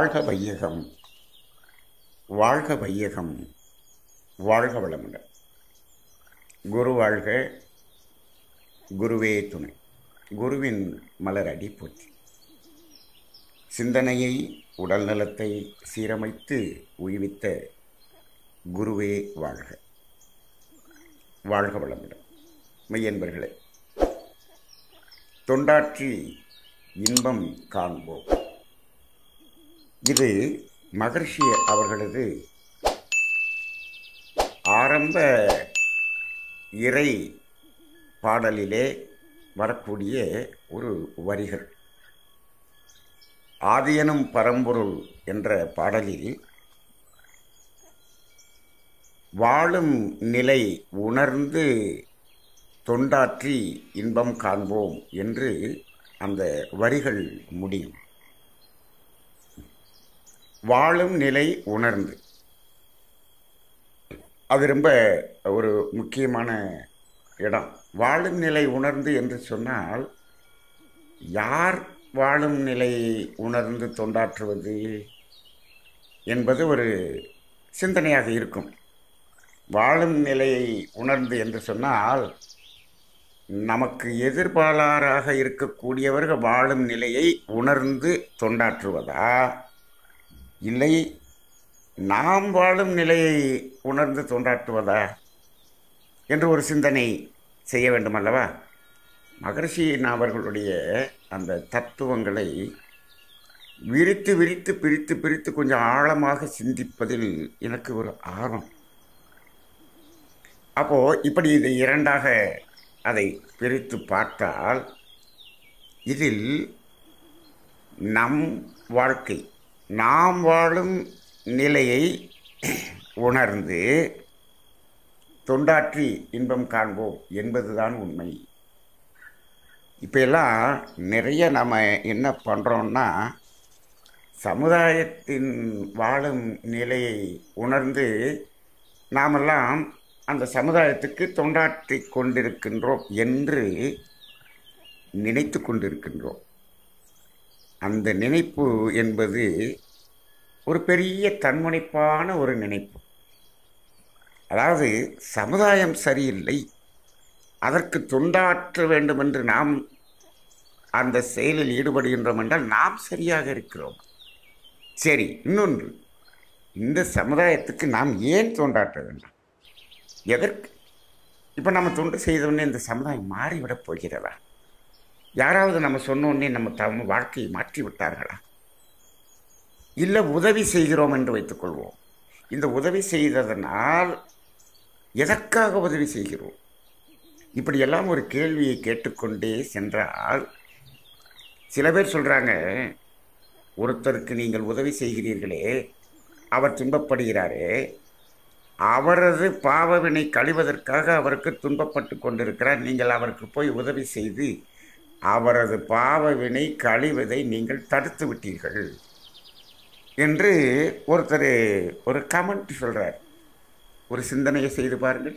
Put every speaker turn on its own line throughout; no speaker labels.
வாழ்க வையகம் வாழ்க வையகம் வாழ்க வளமுடன் குரு வாழ்க குருவே துணை குருவின் மலரடி போற்றி சிந்தனையை உடல் நலத்தை சீரமைத்து உய்வித்த குருவே வாழ்க வாழ்க வளமுடன் மெய்யன்பர்களே தொண்டாற்றி இன்பம் காண்போம் இது மகர்ஷி அவர்களது ஆரம்ப இறை பாடலிலே வரக்கூடிய ஒரு வரிகள் ஆதியனும் பரம்பொருள் என்ற பாடலில் வாழும் நிலை உணர்ந்து தொண்டாற்றி இன்பம் காண்போம் என்று அந்த வரிகள் முடியும் வாழும் நிலை உணர்ந்து அது ரொம்ப ஒரு முக்கியமான இடம் வாழும் நிலை உணர்ந்து என்று சொன்னால் யார் வாழும் நிலையை உணர்ந்து தொண்டாற்றுவது என்பது ஒரு சிந்தனையாக இருக்கும் வாழும் நிலையை உணர்ந்து என்று சொன்னால் நமக்கு எதிர்பாலாராக இருக்கக்கூடியவர்கள் வாழும் நிலையை உணர்ந்து தொண்டாற்றுவதா இல்லை நாம் வாழும் நிலையை உணர்ந்து தொண்டாற்றுவதா என்று ஒரு சிந்தனை செய்ய வேண்டும் அல்லவா மகர்ஷியின் அவர்களுடைய அந்த தத்துவங்களை விரித்து விரித்து பிரித்து பிரித்து கொஞ்சம் ஆழமாக சிந்திப்பதில் எனக்கு ஒரு ஆர்வம் அப்போது இப்படி இது இரண்டாக அதை பிரித்து பார்த்தால் இதில் நம் வாழ்க்கை நாம் வாழும் நிலையை உணர்ந்து தொண்டாற்றி இன்பம் காண்போம் என்பதுதான் உண்மை இப்போ எல்லாம் நிறைய நம்ம என்ன பண்ணுறோன்னா சமுதாயத்தின் வாழும் நிலையை உணர்ந்து நாமெல்லாம் அந்த சமுதாயத்துக்கு தொண்டாற்றி கொண்டிருக்கின்றோம் என்று நினைத்து கொண்டிருக்கின்றோம் அந்த நினைப்பு என்பது ஒரு பெரிய தன்முனைப்பான ஒரு நினைப்பு அதாவது சமுதாயம் சரியில்லை அதற்கு தொண்டாற்ற வேண்டும் என்று நாம் அந்த செயலில் ஈடுபடுகின்றோம் என்றால் நாம் சரியாக இருக்கிறோம் சரி இன்னொன்று இந்த சமுதாயத்துக்கு நாம் ஏன் தொண்டாற்ற வேண்டும் எதற்கு இப்போ நம்ம தொண்டு செய்தோடனே இந்த சமுதாயம் மாறிவிடப் போகிறதா யாராவது நம்ம சொன்னோடனே நம்ம தம் வாழ்க்கையை மாற்றி விட்டார்களா இல்லை உதவி செய்கிறோம் என்று வைத்துக்கொள்வோம் இந்த உதவி செய்ததனால் எதற்காக உதவி செய்கிறோம் இப்படியெல்லாம் ஒரு கேள்வியை கேட்டுக்கொண்டே சென்றால் சில பேர் சொல்கிறாங்க ஒருத்தருக்கு நீங்கள் உதவி செய்கிறீர்களே அவர் துன்பப்படுகிறாரே அவரது பாவவினை கழிவதற்காக அவருக்கு துன்பப்பட்டு கொண்டிருக்கிறார் நீங்கள் அவருக்கு போய் உதவி செய்து அவரது பாவவினை கழிவதை நீங்கள் தடுத்து விட்டீர்கள் என்று ஒருத்தர் ஒரு கமெண்ட் சொல்கிறார் ஒரு சிந்தனையை செய்து பாருங்கள்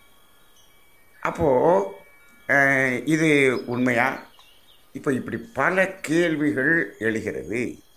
அப்போது இது உண்மையா இப்போ இப்படி பல கேள்விகள் எழுகிறது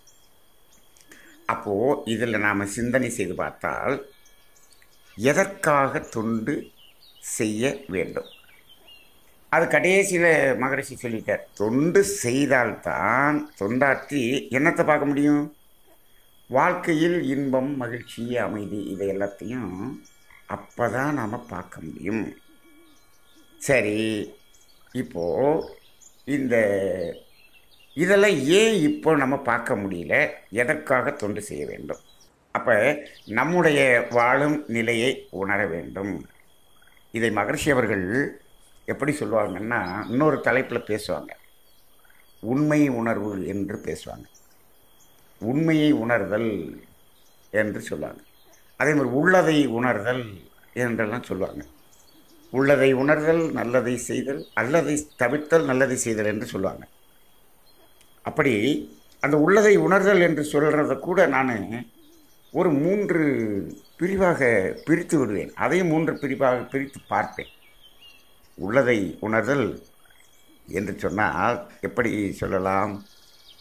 அப்போது இதில் நாம் சிந்தனை செய்து பார்த்தால் எதற்காக தொண்டு செய்ய வேண்டும் அது கடைசியில் மகரிஷி சொல்லிட்டார் தொண்டு செய்தால்தான் தொண்டாற்றி என்னத்தை பார்க்க முடியும் வாழ்க்கையில் இன்பம் மகிழ்ச்சி அமைதி இதை எல்லாத்தையும் அப்போ தான் நாம் பார்க்க முடியும் சரி இப்போது இந்த இதெல்லாம் ஏன் இப்போ நம்ம பார்க்க முடியல எதற்காக தொண்டு செய்ய வேண்டும் அப்போ நம்முடைய வாழும் நிலையை உணர வேண்டும் இதை மகர்ஷி அவர்கள் எப்படி சொல்லுவாங்கன்னா இன்னொரு தலைப்பில் பேசுவாங்க உண்மை உணர்வு என்று பேசுவாங்க உண்மையை உணர்தல் என்று சொல்லுவாங்க அதே மாதிரி உள்ளதை உணர்தல் என்றெல்லாம் சொல்லுவாங்க உள்ளதை உணர்தல் நல்லதை செய்தல் அல்லதை தவிர்த்தல் நல்லதை செய்தல் என்று சொல்லுவாங்க அப்படி அந்த உள்ளதை உணர்தல் என்று சொல்கிறத கூட நான் ஒரு மூன்று பிரிவாக பிரித்து விடுவேன் அதையும் மூன்று பிரிவாக பிரித்து பார்ப்பேன் உள்ளதை உணர்தல் என்று சொன்னால் எப்படி சொல்லலாம்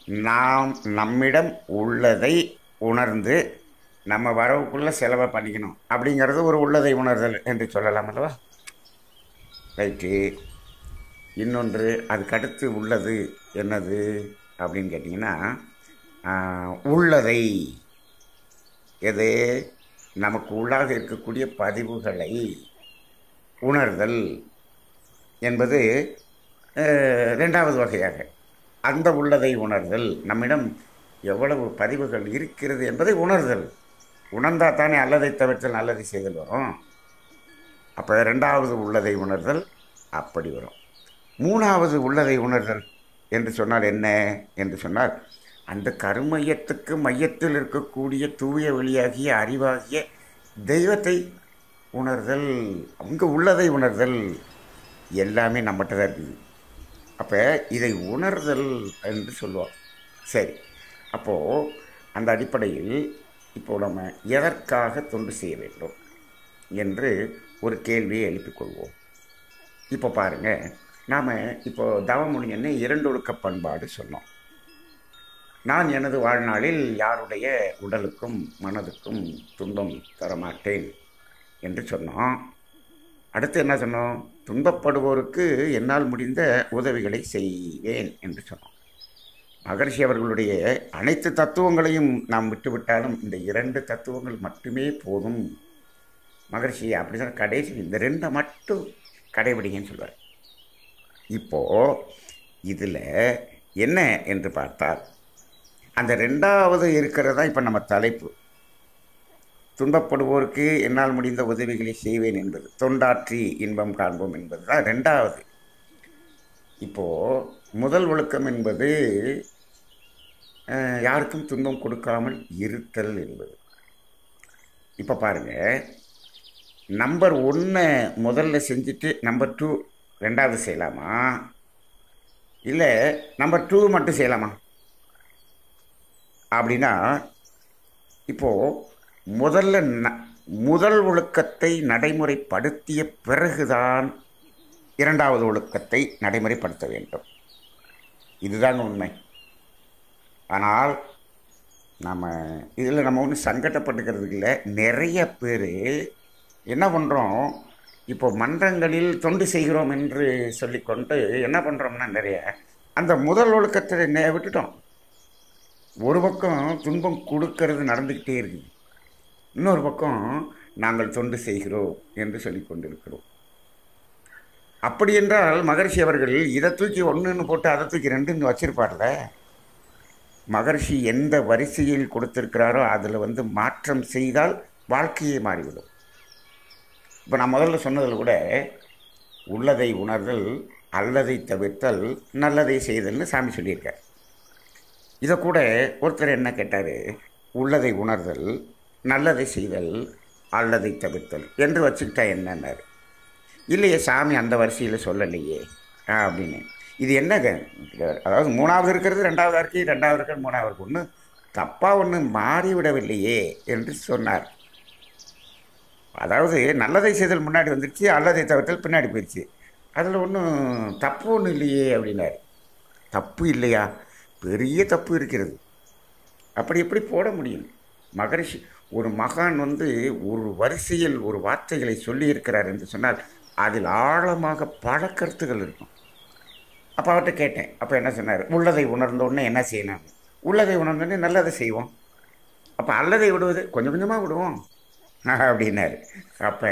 நாம் நம்மிடம் உள்ளதை உணர்ந்து நம்ம வரவுக்குள்ளே செலவை பண்ணிக்கணும் அப்படிங்கிறது ஒரு உள்ளதை உணர்தல் என்று சொல்லலாம் அல்லவா ரைட்டு இன்னொன்று அதுக்கடுத்து உள்ளது என்னது அப்படின்னு கேட்டிங்கன்னா ஆஹ், உள்ளதை எது நமக்கு உள்ளாக இருக்கக்கூடிய பதிவுகளை உணர்தல் என்பது அஹ், ரெண்டாவது வகையாக அந்த உள்ளதை உணர்தல் நம்மிடம் எவ்வளவு பதிவுகள் இருக்கிறது என்பதை உணர்தல் உணர்ந்தா தானே அல்லதை தவிர்த்தல் நல்லதை செய்தல் வரும் அப்போ ரெண்டாவது உள்ளதை உணர்தல் அப்படி வரும் மூணாவது உள்ளதை உணர்தல் என்று சொன்னால் என்ன என்று சொன்னால் அந்த கருமையத்துக்கு மையத்தில் இருக்கக்கூடிய தூய வெளியாகிய அறிவாகிய தெய்வத்தை உணர்தல் அங்கே உள்ளதை உணர்தல் எல்லாமே நம்மகிட்ட தான் இருக்குது அப்போ இதை உணர்தல் என்று சொல்லுவோம் சரி அப்போது அந்த அடிப்படையில் இப்போ நம்ம எதற்காக தொண்டு செய்ய வேண்டும் என்று ஒரு கேள்வியை எழுப்பிக் கொள்வோம் இப்போ பாருங்க நாம் இப்போ தவமுனியன்னு இரண்டொழுக்க பண்பாடு சொன்னோம் நான் எனது வாழ்நாளில் யாருடைய உடலுக்கும் மனதுக்கும் துன்பம் தரமாட்டேன் என்று சொன்னோம் அடுத்து என்ன சொன்னோம் துன்பப்படுவோருக்கு என்னால் முடிந்த உதவிகளை செய்வேன் என்று சொன்னோம் மகர்ஷி அவர்களுடைய அனைத்து தத்துவங்களையும் நாம் விட்டுவிட்டாலும் இந்த இரண்டு தத்துவங்கள் மட்டுமே போதும் மகர்ஷி அப்படி சொன்ன கடைசி இந்த ரெண்டை மட்டும் கடைபிடிங்கன்னு சொல்வார் இப்போது இதில் என்ன என்று பார்த்தால் அந்த ரெண்டாவது இருக்கிறது தான் இப்போ நம்ம தலைப்பு துன்பப்படுவோருக்கு என்னால் முடிந்த உதவிகளை செய்வேன் என்பது தொண்டாற்றி இன்பம் காண்போம் என்பது தான் ரெண்டாவது இப்போது முதல் ஒழுக்கம் என்பது அஹ், யாருக்கும் துன்பம் கொடுக்காமல் இருத்தல் என்பது இப்போ பாருங்கள் நம்பர் ஒன்றை முதல்ல செஞ்சுட்டு நம்பர் டூ ரெண்டாவது செய்யலாமா இல்லை நம்பர் டூ மட்டும் செய்யலாமா அப்படின்னா இப்போது முதல்ல ந- முதல் ஒழுக்கத்தை நடைமுறைப்படுத்திய பிறகுதான் இரண்டாவது ஒழுக்கத்தை நடைமுறைப்படுத்த வேண்டும் இதுதாங்க உண்மை ஆனால் நம்ம இதில் நம்ம ஒன்றும் சங்கடப்பட்டுக்கிறதுக்கு இல்லை நிறைய பேர் என்ன பண்ணுறோம் இப்போ மன்றங்களில் தொண்டு செய்கிறோம் என்று சொல்லிக்கொண்டு என்ன பண்ணுறோம்னா நிறைய அந்த முதல் ஒழுக்கத்தை நே- விட்டுட்டோம் ஒரு பக்கம் துன்பம் கொடுக்கறது நடந்துக்கிட்டே இருக்குது இன்னொரு பக்கம் நாங்கள் தொண்டு செய்கிறோம் என்று சொல்லிக் கொண்டிருக்கிறோம் அப்படி என்றால் மகர்ஷி அவர்கள் இதை தூக்கி ஒன்றுன்னு போட்டு அதை தூக்கி ரெண்டுன்னு வச்சிருப்பார்ல மகர்ஷி எந்த வரிசையில் கொடுத்திருக்கிறாரோ அதில் வந்து மாற்றம் செய்தால் வாழ்க்கையே மாறிவிடும் இப்போ நான் முதல்ல சொன்னதில் கூட உள்ளதை உணர்தல் அல்லதை தவிர்த்தல் நல்லதை செய்தல்னு சாமி சொல்லியிருக்கார் இதை கூட ஒருத்தர் என்ன கேட்டார் உள்ளதை உணர்தல் நல்லதை செய்தல் அல்லதை தவிர்த்தல் என்று வச்சுக்கிட்டா என்னன்னாரு இல்லையே சாமி அந்த வரிசையில் சொல்லலையே ஆ, அப்படின்னு இது என்னங்க அதாவது மூணாவது இருக்கிறது ரெண்டாவது இருக்கு ரெண்டாவது இருக்கிறது மூணாவது இருக்கு ஒன்று தப்பாக ஒன்று மாறிவிடவில்லையே என்று சொன்னார் அதாவது நல்லதை செய்தல் முன்னாடி வந்துருச்சு அல்லதை தவிர்த்தல் பின்னாடி போயிடுச்சு அதில் ஒன்றும் தப்பு ஒன்றும் இல்லையே அப்படின்னாரு தப்பு இல்லையா பெரிய தப்பு இருக்கிறது அப்படி எப்படி போட முடியும் மகரிஷி ஒரு மகான் வந்து ஒரு வரிசையில் ஒரு வார்த்தைகளை சொல்லியிருக்கிறார் என்று சொன்னால் அதில் ஆழமாக பல கருத்துகள் இருக்கும் அப்போ அவர்கிட்ட கேட்டேன் அப்போ என்ன சொன்னார் உள்ளதை உணர்ந்த உடனே என்ன செய்யணும் உள்ளதை உணர்ந்தோடனே நல்லதை செய்வோம் அப்போ அல்லதை விடுவது கொஞ்சம் கொஞ்சமாக விடுவோம் அப்படின்னாரு அப்போ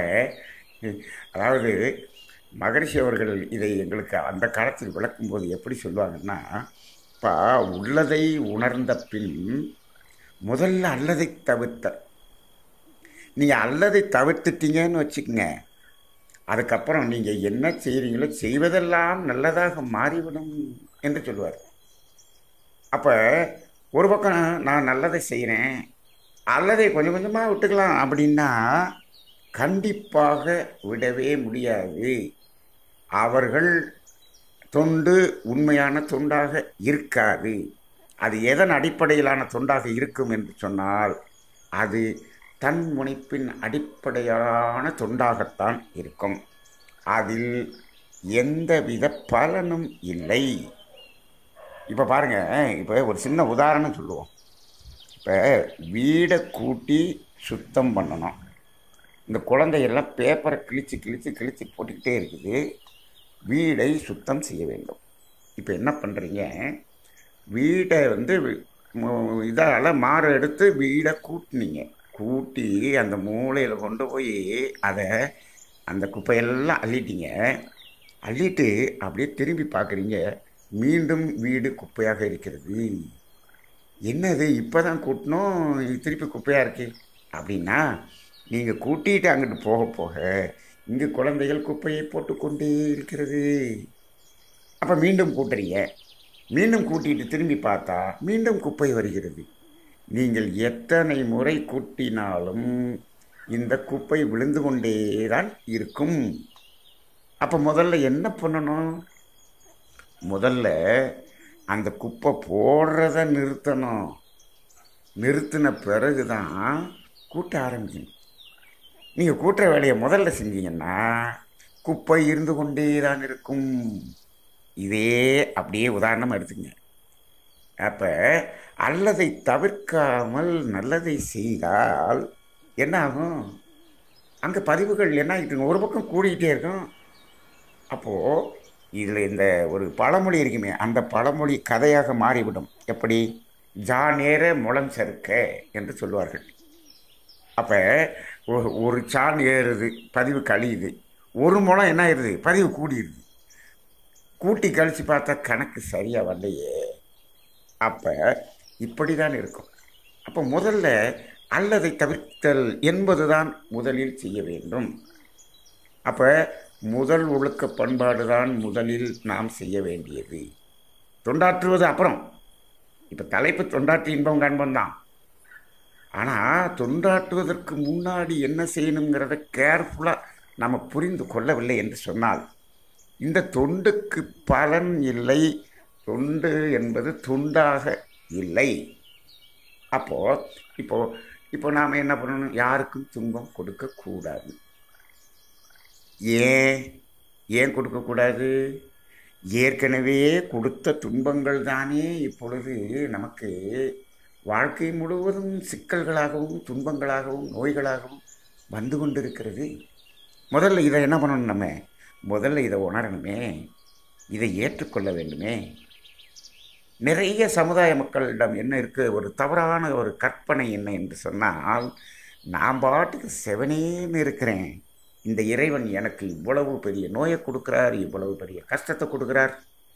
அதாவது மகரிஷி அவர்கள் இதை எங்களுக்கு அந்த காலத்தில் விளக்கும்போது எப்படி சொல்லுவாங்கன்னா இப்போ உள்ளதை உணர்ந்த பின் முதல்ல அல்லதை தவிர்த்த நீங்கள் அல்லதை தவிர்த்துட்டீங்கன்னு வச்சுக்கோங்க அதுக்கப்புறம் நீங்கள் என்ன செய்கிறீங்களோ செய்வதெல்லாம் நல்லதாக மாறிவிடும் என்று சொல்லுவார் அப்போ ஒரு பக்கம் நான் நல்லதை செய்கிறேன் அல்லதை கொஞ்சம் கொஞ்சமாக விட்டுக்கலாம் அப்படின்னா கண்டிப்பாக விடவே முடியாது அவர்கள் தொண்டு உண்மையான தொண்டாக இருக்காது அது எதன் அடிப்படையிலான தொண்டாக இருக்கும் என்று சொன்னால் அது தன் முனைப்பின் அடிப்படையான தொண்டாகத்தான் இருக்கும் அதில் எந்தவித பலனும் இல்லை இப்போ பாருங்கள் இப்போ ஒரு சின்ன உதாரணம் சொல்லுவோம் இப்போ வீடை கூட்டி சுத்தம் பண்ணணும் இந்த குழந்தையெல்லாம் பேப்பரை கிழிச்சு கிழிச்சு கிழிச்சு போட்டுக்கிட்டே இருக்குது வீடை சுத்தம் செய்ய வேண்டும் இப்போ என்ன பண்ணுறீங்க வீடை வந்து இதால் மாறு எடுத்து வீடை கூட்டினீங்க கூட்டி அந்த மூலையில் கொண்டு போய் அதை அந்த குப்பையெல்லாம் அள்ளிட்டீங்க அள்ளிட்டு அப்படியே திரும்பி பார்க்குறீங்க மீண்டும் வீடு குப்பையாக இருக்கிறது என்னது இப்போ தான் கூட்டினோம் இது திருப்பி குப்பையாக இருக்கு அப்படின்னா நீங்கள் கூட்டிகிட்டு அங்கிட்டு போக போக இங்கே குழந்தைகள் குப்பையை போட்டுக்கொண்டே இருக்கிறது அப்போ மீண்டும் கூட்டுறீங்க மீண்டும் கூட்டிட்டு திரும்பி பார்த்தா மீண்டும் குப்பை வருகிறது நீங்கள் எத்தனை முறை கூட்டினாலும் இந்த குப்பை விழுந்து கொண்டே தான் இருக்கும் அப்போ முதல்ல என்ன பண்ணணும் முதல்ல அந்த குப்பை போடுறத நிறுத்தணும் நிறுத்தின பிறகு தான் கூட்ட ஆரம்பிக்கணும் நீங்கள் கூட்டுற வேலையை முதல்ல செஞ்சீங்கன்னா குப்பை இருந்து கொண்டே தான் இருக்கும் இதே அப்படியே உதாரணமாக எடுத்துங்க அப்போ அல்லதை தவிர்க்காமல் நல்லதை செய்தால் என்ன ஆகும் அங்கே பதிவுகள் என்ன ஆகிட்டு ஒரு பக்கம் கூடிக்கிட்டே இருக்கும் அப்போது இதில் இந்த ஒரு பழமொழி இருக்குமே அந்த பழமொழி கதையாக மாறிவிடும் எப்படி ஜா நேர முளம் சறுக்க என்று சொல்லுவார்கள் அப்போ ஒரு சான் ஏறுது பதிவு கழியுது ஒரு முளம் என்ன ஆயிடுது பதிவு கூடிடுது கூட்டி கழித்து பார்த்தா கணக்கு சரியாக வரலையே அப்போ இப்படி தான் இருக்கும் அப்போ முதல்ல அல்லதை தவிர்த்தல் என்பது தான் முதலில் செய்ய வேண்டும் அப்போ முதல் ஒழுக்க பண்பாடு தான் முதலில் நாம் செய்ய வேண்டியது தொண்டாற்றுவது அப்புறம் இப்போ தலைப்பு தொண்டாற்றி இன்பம் காண்பம் தான் ஆனால் தொண்டாற்றுவதற்கு முன்னாடி என்ன செய்யணுங்கிறத கேர்ஃபுல்லாக நம்ம புரிந்து கொள்ளவில்லை என்று சொன்னால் இந்த தொண்டுக்கு பலன் இல்லை தொண்டு என்பது துண்டாக இல்லை அப்போது இப்போ இப்போ நாம் என்ன பண்ணணும் யாருக்கும் துன்பம் கொடுக்கக்கூடாது ஏன் ஏன் கொடுக்கக்கூடாது ஏற்கனவே கொடுத்த துன்பங்கள் தானே இப்பொழுது நமக்கு வாழ்க்கை முழுவதும் சிக்கல்களாகவும் துன்பங்களாகவும் நோய்களாகவும் வந்து கொண்டிருக்கிறது முதல்ல இதை என்ன பண்ணணும் நம்ம முதல்ல இதை உணரணுமே இதை ஏற்றுக்கொள்ள வேண்டுமே நிறைய சமுதாய மக்களிடம் என்ன இருக்குது ஒரு தவறான ஒரு கற்பனை என்ன என்று சொன்னால் நான் பாட்டுக்கு செவனேன்னு இருக்கிறேன் இந்த இறைவன் எனக்கு இவ்வளவு பெரிய நோயை கொடுக்குறார் இவ்வளவு பெரிய கஷ்டத்தை கொடுக்குறார்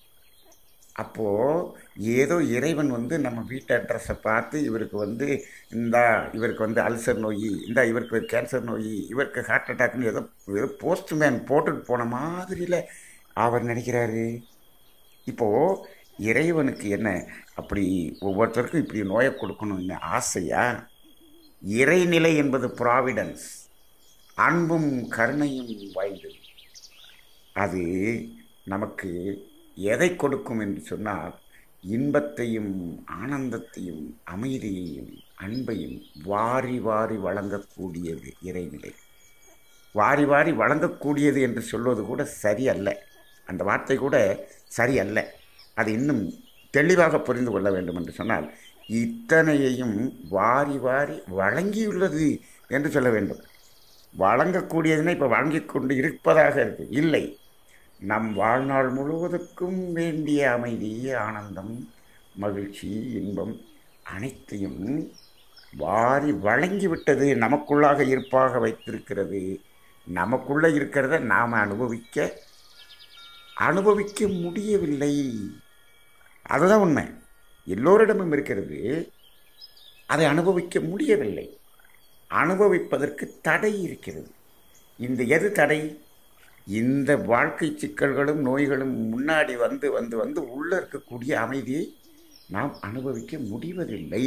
அப்போது ஏதோ இறைவன் வந்து நம்ம வீட்டு அட்ரஸை பார்த்து இவருக்கு வந்து இந்த இவருக்கு வந்து அல்சர் நோய் இந்த இவருக்கு கேன்சர் நோய் இவருக்கு ஹார்ட் அட்டாக்னு ஏதோ ஏதோ போஸ்ட்மேன் போட்டுட்டு போன மாதிரியில் அவர் நினைக்கிறாரு இப்போது இறைவனுக்கு என்ன அப்படி ஒவ்வொருத்தருக்கும் இப்படி நோயை கொடுக்கணும்னு ஆசையா இறைநிலை என்பது ப்ராவிடன்ஸ் அன்பும் கருணையும் வாய்ந்தது அது நமக்கு எதை கொடுக்கும் என்று சொன்னால் இன்பத்தையும் ஆனந்தத்தையும் அமைதியையும் அன்பையும் வாரி வாரி வழங்கக்கூடியது இறைநிலை வாரி வாரி வழங்கக்கூடியது என்று சொல்வது கூட சரியல்ல அந்த வார்த்தை கூட சரியல்ல அது இன்னும் தெளிவாக புரிந்து கொள்ள வேண்டும் என்று சொன்னால் இத்தனையையும் வாரி வாரி வழங்கியுள்ளது என்று சொல்ல வேண்டும் வழங்கக்கூடியதுன்னா இப்போ வழங்கி கொண்டு இருப்பதாக இருக்கு இல்லை நம் வாழ்நாள் முழுவதற்கும் வேண்டிய அமைதி ஆனந்தம் மகிழ்ச்சி இன்பம் அனைத்தையும் வாரி வழங்கிவிட்டது நமக்குள்ளாக இருப்பாக வைத்திருக்கிறது நமக்குள்ளே இருக்கிறத நாம் அனுபவிக்க அனுபவிக்க முடியவில்லை அதுதான் உண்மை எல்லோரிடமும் இருக்கிறது அதை அனுபவிக்க முடியவில்லை அனுபவிப்பதற்கு தடை இருக்கிறது இந்த எது தடை இந்த வாழ்க்கை சிக்கல்களும் நோய்களும் முன்னாடி வந்து வந்து வந்து உள்ளே இருக்கக்கூடிய அமைதியை நாம் அனுபவிக்க முடிவதில்லை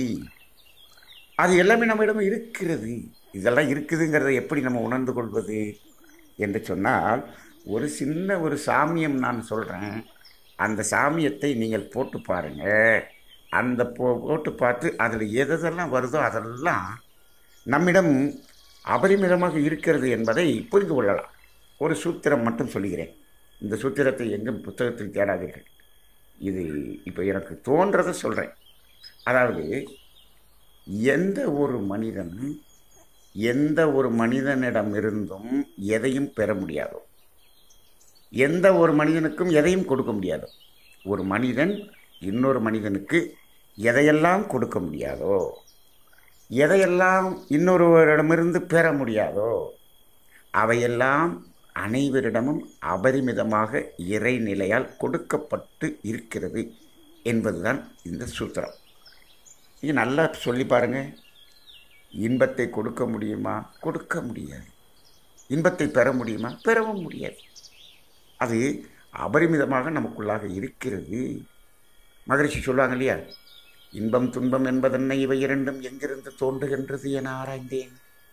அது எல்லாமே நம்மிடம் இருக்கிறது இதெல்லாம் இருக்குதுங்கிறத எப்படி நம்ம உணர்ந்து கொள்வது என்று சொன்னால் ஒரு சின்ன ஒரு சாமியம் நான் சொல்கிறேன் அந்த சாமியத்தை நீங்கள் போட்டு பாருங்கள் அந்த போ போட்டு பார்த்து அதில் எதெல்லாம் வருதோ அதெல்லாம் நம்மிடம் அபரிமிதமாக இருக்கிறது என்பதை புரிந்து கொள்ளலாம் ஒரு சூத்திரம் மட்டும் சொல்கிறேன் இந்த சூத்திரத்தை எங்கும் புத்தகத்தில் தேடாதீர்கள் இது இப்போ எனக்கு தோன்றதை சொல்கிறேன் அதாவது எந்த ஒரு மனிதன் எந்த ஒரு மனிதனிடமிருந்தும் எதையும் பெற முடியாதோ எந்த ஒரு மனிதனுக்கும் எதையும் கொடுக்க முடியாதோ ஒரு மனிதன் இன்னொரு மனிதனுக்கு எதையெல்லாம் கொடுக்க முடியாதோ எதையெல்லாம் இன்னொருவரிடமிருந்து பெற முடியாதோ அவையெல்லாம் அனைவரிடமும் அபரிமிதமாக இறைநிலையால் கொடுக்கப்பட்டு இருக்கிறது என்பதுதான் இந்த சூத்திரம் இது நல்லா சொல்லி பாருங்க இன்பத்தை கொடுக்க முடியுமா கொடுக்க முடியாது இன்பத்தை பெற முடியுமா பெறவும் முடியாது அது அபரிமிதமாக நமக்குள்ளாக இருக்கிறது மகரிஷி சொல்லுவாங்க இல்லையா இன்பம் துன்பம் என்பதென்ன இவை இரண்டும் எங்கிருந்து தோன்றுகின்றது என ஆராய்ந்தேன்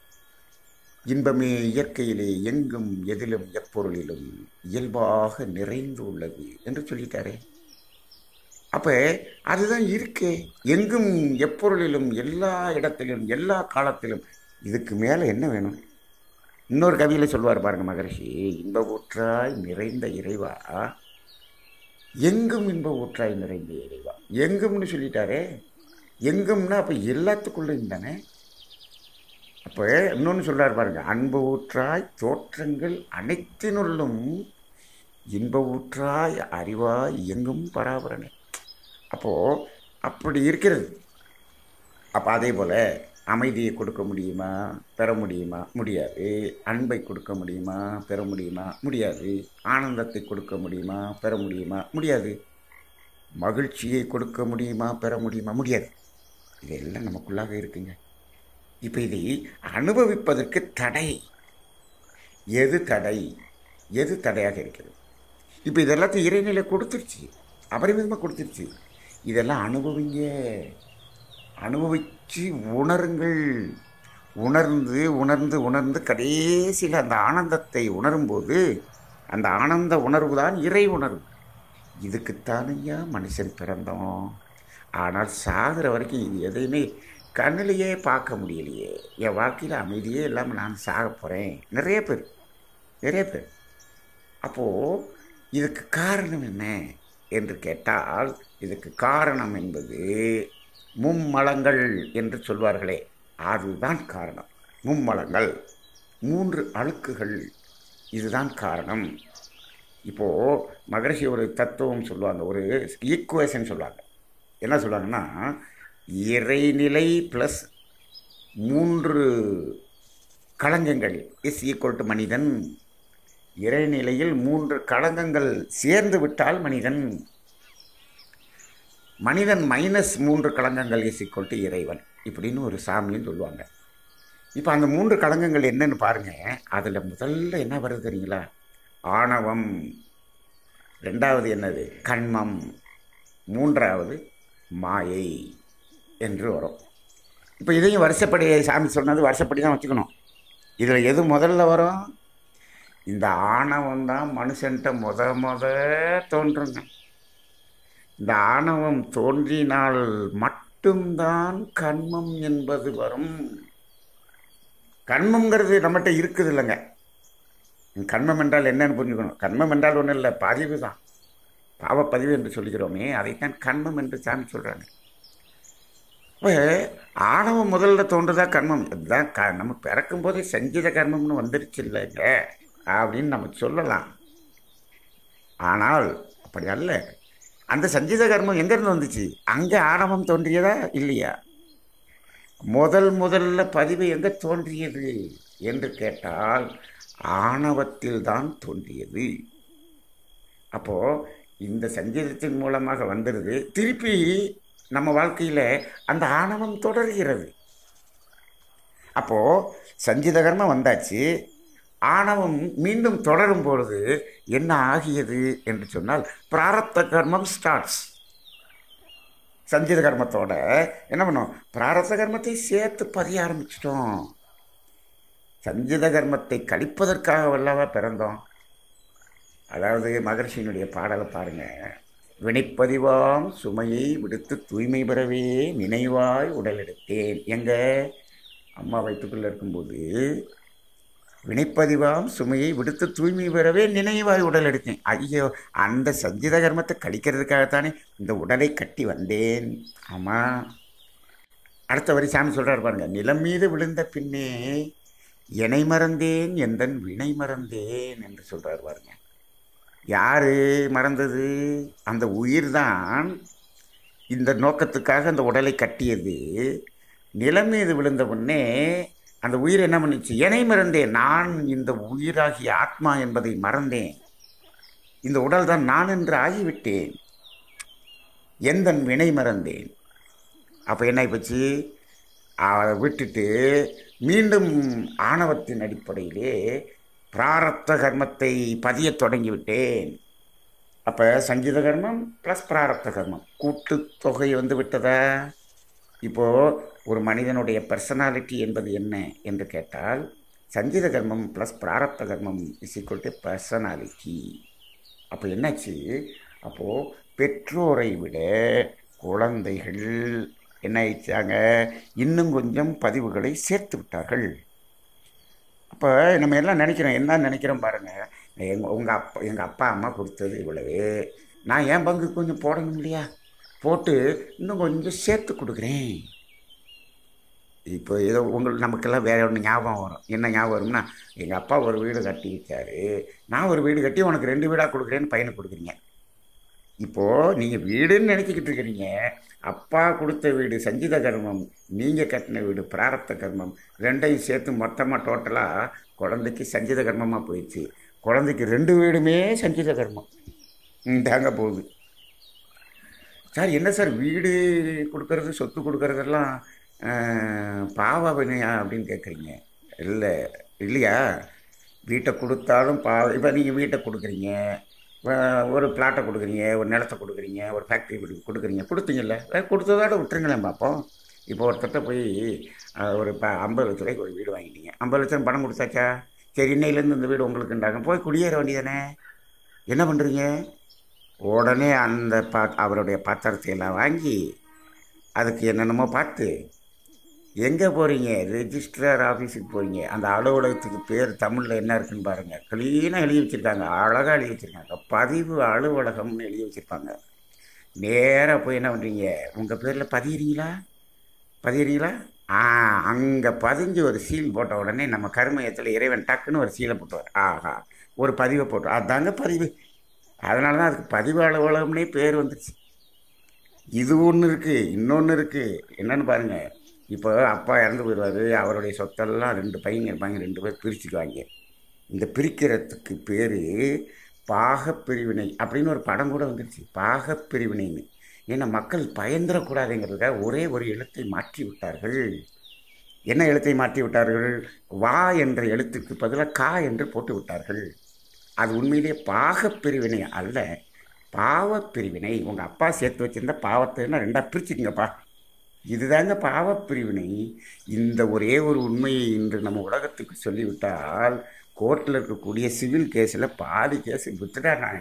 இன்பமே இயற்கையிலே எங்கும் எதிலும் எப்பொருளிலும் இயல்பாக நிறைந்து உள்ளது என்று சொல்லிட்டாரே அப்போ அதுதான் இருக்கே எங்கும் எப்பொருளிலும் எல்லா இடத்திலும் எல்லா காலத்திலும் இதுக்கு மேலே என்ன வேணும் இன்னொரு கவியில் சொல்லுவார் பாருங்க மகரிஷி இன்ப ஊற்றாய் நிறைந்த இறைவா எங்கும் இன்ப ஊற்றாய் நிறைந்த இறைவா எங்கும்னு சொல்லிட்டாரே எங்கும்னா அப்போ எல்லாத்துக்குள்ளேயும் தானே அப்போ இன்னொன்று சொல்கிறார் பாருங்க அன்பு ஊற்றாய் தோற்றங்கள் அனைத்தினுள்ளும் இன்ப ஊற்றாய் அறிவாய் எங்கும் பராபரனே அப்போது அப்படி இருக்கிறது அப்போ அதே போல் அமைதியை கொடுக்க முடியுமா பெற முடியுமா முடியாது அன்பை கொடுக்க முடியுமா பெற முடியுமா முடியாது ஆனந்தத்தை கொடுக்க முடியுமா பெற முடியுமா முடியாது மகிழ்ச்சியை கொடுக்க முடியுமா பெற முடியுமா முடியாது இதெல்லாம் நமக்குள்ளாக இருக்குங்க இப்போ இதை அனுபவிப்பதற்கு தடை எது தடை எது தடையாக இருக்கிறது இப்போ இதெல்லாத்தையும் இறைநிலை கொடுத்துருச்சு அபரிமிதமாக கொடுத்துருச்சு இதெல்லாம் அனுபவிங்க அனுபவித்து உணருங்கள் உணர்ந்து உணர்ந்து உணர்ந்து கடைசியில் அந்த ஆனந்தத்தை உணரும்போது அந்த ஆனந்த உணர்வு தான் இறை உணர்வு இதுக்குத்தானையா மனுஷன் பிறந்தோம் ஆனால் சாகிற வரைக்கும் இது எதையுமே கண்ணிலேயே பார்க்க முடியலையே என் வாழ்க்கையில் அமைதியே இல்லாமல் நான் சாக போகிறேன் நிறைய பேர் நிறைய பேர் அப்போது இதுக்கு காரணம் என்ன என்று கேட்டால் இதுக்கு காரணம் என்பது மும்மலங்கள் என்று சொல்வார்களே அதுதான் காரணம் மும்மலங்கள் மூன்று அழுக்குகள் இதுதான் காரணம் இப்போது மகரிஷி ஒரு தத்துவம் சொல்லுவாங்க ஒரு ஈக்குவேஷன் சொல்லுவாங்க என்ன சொல்லுவாங்கன்னா இறைநிலை ப்ளஸ் மூன்று களங்கங்கள் இஸ் ஈக்குவல் டு மனிதன் இறைநிலையில் மூன்று களங்கங்கள் சேர்ந்து விட்டால் மனிதன் மனிதன் மைனஸ் மூன்று களங்கங்கள் இஸ் ஈக்குவல் டு இறைவன் இப்படின்னு ஒரு சாமின்னு சொல்லுவாங்க இப்போ அந்த மூன்று களங்கங்கள் என்னன்னு பாருங்கள் அதில் முதல்ல என்ன வருது தெரியுங்களா ஆணவம் ரெண்டாவது என்னது கண்மம் மூன்றாவது மாயை என்று வரும் இப்போ இதையும் வருஷப்படி சாமி சொன்னது வருஷப்படி தான் வச்சுக்கணும் இதில் எது முதல்ல வரும் இந்த ஆணவம் தான் மனுஷன்ட்ட முத முத தோன்றுங்க இந்த ஆணவம் தோன்றினால் மட்டும்தான் கண்மம் என்பது வரும் கண்மங்கிறது நம்மகிட்ட இருக்குது இல்லைங்க கண்மம் என்றால் என்னன்னு புரிஞ்சுக்கணும் கண்மம் என்றால் ஒன்றும் இல்லை பதிவு தான் பாவப்பதிவு என்று சொல்கிறோமே அதைத்தான் கண்மம் என்று சாமி சொல்கிறாங்க இப்போ ஆணவம் முதல்ல தோன்றுதா கர்மம் இதுதான் க நம்ம பிறக்கும் போதே செஞ்சத கர்மம்னு வந்துருச்சு இல்லைங்க அப்படின்னு நம்ம சொல்லலாம் ஆனால் அப்படி அல்ல அந்த சஞ்சீத கர்மம் எங்கேருந்து வந்துச்சு அங்கே ஆணவம் தோன்றியதா இல்லையா முதல் முதல்ல பதிவு எங்கே தோன்றியது என்று கேட்டால் ஆணவத்தில் தான் தோன்றியது அப்போது இந்த சஞ்சீதத்தின் மூலமாக வந்துடுது திருப்பி நம்ம வாழ்க்கையில் அந்த ஆணவம் தொடர்கிறது அப்போது சஞ்சீத கர்மம் வந்தாச்சு ஆணவம் மீண்டும் தொடரும் பொழுது என்ன ஆகியது என்று சொன்னால் பிராரத்த கர்மம் ஸ்டார்ட்ஸ் சஞ்சீத கர்மத்தோட என்ன பண்ணோம் பிராரத்த கர்மத்தை சேர்த்து பதிய ஆரம்பிச்சிட்டோம் சஞ்சீத கர்மத்தை கழிப்பதற்காக வல்லவா பிறந்தோம் அதாவது மகர்ஷியினுடைய பாடலை பாருங்கள் வினைப்பதிவாம் சுமையை விடுத்து தூய்மை பெறவே நினைவாய் உடல் எடுத்தேன் எங்க அம்மா வயிற்றுக்குள்ளே இருக்கும்போது வினைப்பதிவாம் சுமையை விடுத்து தூய்மை பெறவே நினைவாய் உடல் எடுத்தேன் ஐயோ அந்த சஞ்சித கர்மத்தை கழிக்கிறதுக்காகத்தானே இந்த உடலை கட்டி வந்தேன் ஆமாம் அடுத்த வரி சாமி சொல்கிறார் பாருங்க நிலம் மீது விழுந்த பின்னே இணை மறந்தேன் எந்தன் வினை மறந்தேன் என்று சொல்கிறார் பாருங்க யாரு மறந்தது அந்த உயிர் தான் இந்த நோக்கத்துக்காக அந்த உடலை கட்டியது நிலம் மீது விழுந்த உடனே அந்த உயிர் என்ன பண்ணுச்சு என்னை மறந்தேன் நான் இந்த உயிராகிய ஆத்மா என்பதை மறந்தேன் இந்த உடல் தான் நான் என்று ஆகிவிட்டேன் எந்தன் வினை மறந்தேன் அப்போ என்ன ஆயிப்போச்சு அதை விட்டுட்டு மீண்டும் ஆணவத்தின் அடிப்படையிலே பிராரப்த கர்மத்தை பதியத் தொடங்கிவிட்டேன் அப்போ சங்கீத கர்மம் ப்ளஸ் பிராரப்த கர்மம் கூட்டுத்தொகை வந்து விட்டதா இப்போது ஒரு மனிதனுடைய பர்சனாலிட்டி என்பது என்ன என்று கேட்டால் சங்கீத கர்மம் ப்ளஸ் பிராரப்த கர்மம் இஸ் ஈக்குவல் டு பர்சனாலிட்டி அப்போ என்னாச்சு அப்போது பெற்றோரை விட குழந்தைகள் என்ன ஆயிடுச்சாங்க இன்னும் கொஞ்சம் பதிவுகளை சேர்த்து விட்டார்கள் அப்போ நம்ம எல்லாம் நினைக்கிறோம் என்ன நினைக்கிறோம் பாருங்கள் எங்கள் உங்கள் அப்பா எங்கள் அப்பா அம்மா கொடுத்தது இவ்வளவு நான் என் பங்கு கொஞ்சம் போடணும் இல்லையா போட்டு இன்னும் கொஞ்சம் சேர்த்து கொடுக்குறேன் இப்போ ஏதோ உங்களுக்கு நமக்கெல்லாம் வேற ஒன்று ஞாபகம் வரும் என்ன ஞாபகம் வரும்னா எங்கள் அப்பா ஒரு வீடு கட்டி வச்சாரு நான் ஒரு வீடு கட்டி உனக்கு ரெண்டு வீடாக கொடுக்குறேன்னு பையனுக்கு கொடுக்குறீங்க இப்போது நீங்கள் வீடுன்னு நினச்சிக்கிட்டு இருக்கிறீங்க அப்பா கொடுத்த வீடு சஞ்சித கர்மம் நீங்கள் கட்டின வீடு பிராரப்த கர்மம் ரெண்டையும் சேர்த்து மொத்தமாக டோட்டலாக குழந்தைக்கு சஞ்சித கர்மமாக போயிடுச்சு குழந்தைக்கு ரெண்டு வீடுமே சஞ்சித கர்மம் தாங்க போகுது சார் என்ன சார் வீடு கொடுக்கறது சொத்து கொடுக்கறதெல்லாம் பாவ வினையா அப்படின்னு கேட்குறீங்க இல்லை இல்லையா வீட்டை கொடுத்தாலும் பா இப்போ நீங்கள் வீட்டை கொடுக்குறீங்க ஒரு பிளாட்டை கொடுக்குறீங்க ஒரு நிலத்தை கொடுக்குறீங்க ஒரு ஃபேக்ட்ரி கொடுக்குறீங்க கொடுத்தீங்கல்ல கொடுத்ததோட விட்டுருங்களேன் பார்ப்போம் இப்போ ஒருத்தர்கிட்ட போய் ஒரு ப ஐம்பது லட்ச ரூபாய்க்கு ஒரு வீடு வாங்கிட்டீங்க ஐம்பது லட்சம் பணம் கொடுத்தாச்சா சரி இன்னையிலேருந்து இந்த வீடு உங்களுக்குண்டாங்க போய் குடியேற வேண்டியதானே என்ன பண்ணுறீங்க உடனே அந்த பா அவருடைய பத்திரத்தை எல்லாம் வாங்கி அதுக்கு என்னென்னமோ பார்த்து எங்கே போகிறீங்க ரெஜிஸ்ட்ரார் ஆஃபீஸுக்கு போகிறீங்க அந்த அலுவலகத்துக்கு பேர் தமிழில் என்ன இருக்குன்னு பாருங்கள் க்ளீனாக எழுதி வச்சுருக்காங்க அழகாக எழுதி வச்சுருக்காங்க பதிவு அலுவலகம்னு எழுதி வச்சுருப்பாங்க நேராக போய் என்ன பண்ணுறீங்க உங்கள் பேரில் பதிகிறீங்களா பதிகிறீங்களா ஆ அங்கே பதிஞ்சு ஒரு சீல் போட்ட உடனே நம்ம கருமையத்தில் இறைவன் டக்குன்னு ஒரு சீலை போட்டுவார் ஆஹா ஒரு பதிவை போட்டு அதாங்க பதிவு அதனால தான் அதுக்கு பதிவு அலுவலகம்னே பேர் வந்துச்சு இது ஒன்று இருக்குது இன்னொன்று இருக்குது என்னென்னு பாருங்கள் இப்போ அப்பா இறந்து போயிடுவார் அவருடைய சொத்தெல்லாம் ரெண்டு பையன் இருப்பாங்க ரெண்டு பேர் பிரிச்சுக்குவாங்க இந்த பிரிக்கிறதுக்கு பேர் பாகப்பிரிவினை அப்படின்னு ஒரு படம் கூட வந்துருச்சு பாகப்பிரிவினைன்னு ஏன்னா மக்கள் பயந்துடக்கூடாதுங்கிறதுக்காக ஒரே ஒரு எழுத்தை மாற்றி விட்டார்கள் என்ன எழுத்தை மாற்றி விட்டார்கள் வா என்ற எழுத்துக்கு பதிலாக கா என்று போட்டு விட்டார்கள் அது உண்மையிலேயே பாகப்பிரிவினை அல்ல பாவப்பிரிவினை உங்கள் அப்பா சேர்த்து வச்சுருந்த பாவத்தைன்னா ரெண்டாக பிரிச்சுக்கங்கப்பா இதுதாங்க பாவப்பிரிவினை இந்த ஒரே ஒரு உண்மையை இன்று நம்ம உலகத்துக்கு சொல்லிவிட்டால் கோர்ட்டில் இருக்கக்கூடிய சிவில் கேஸில் பாதி கேஸ் வித்துடா நான்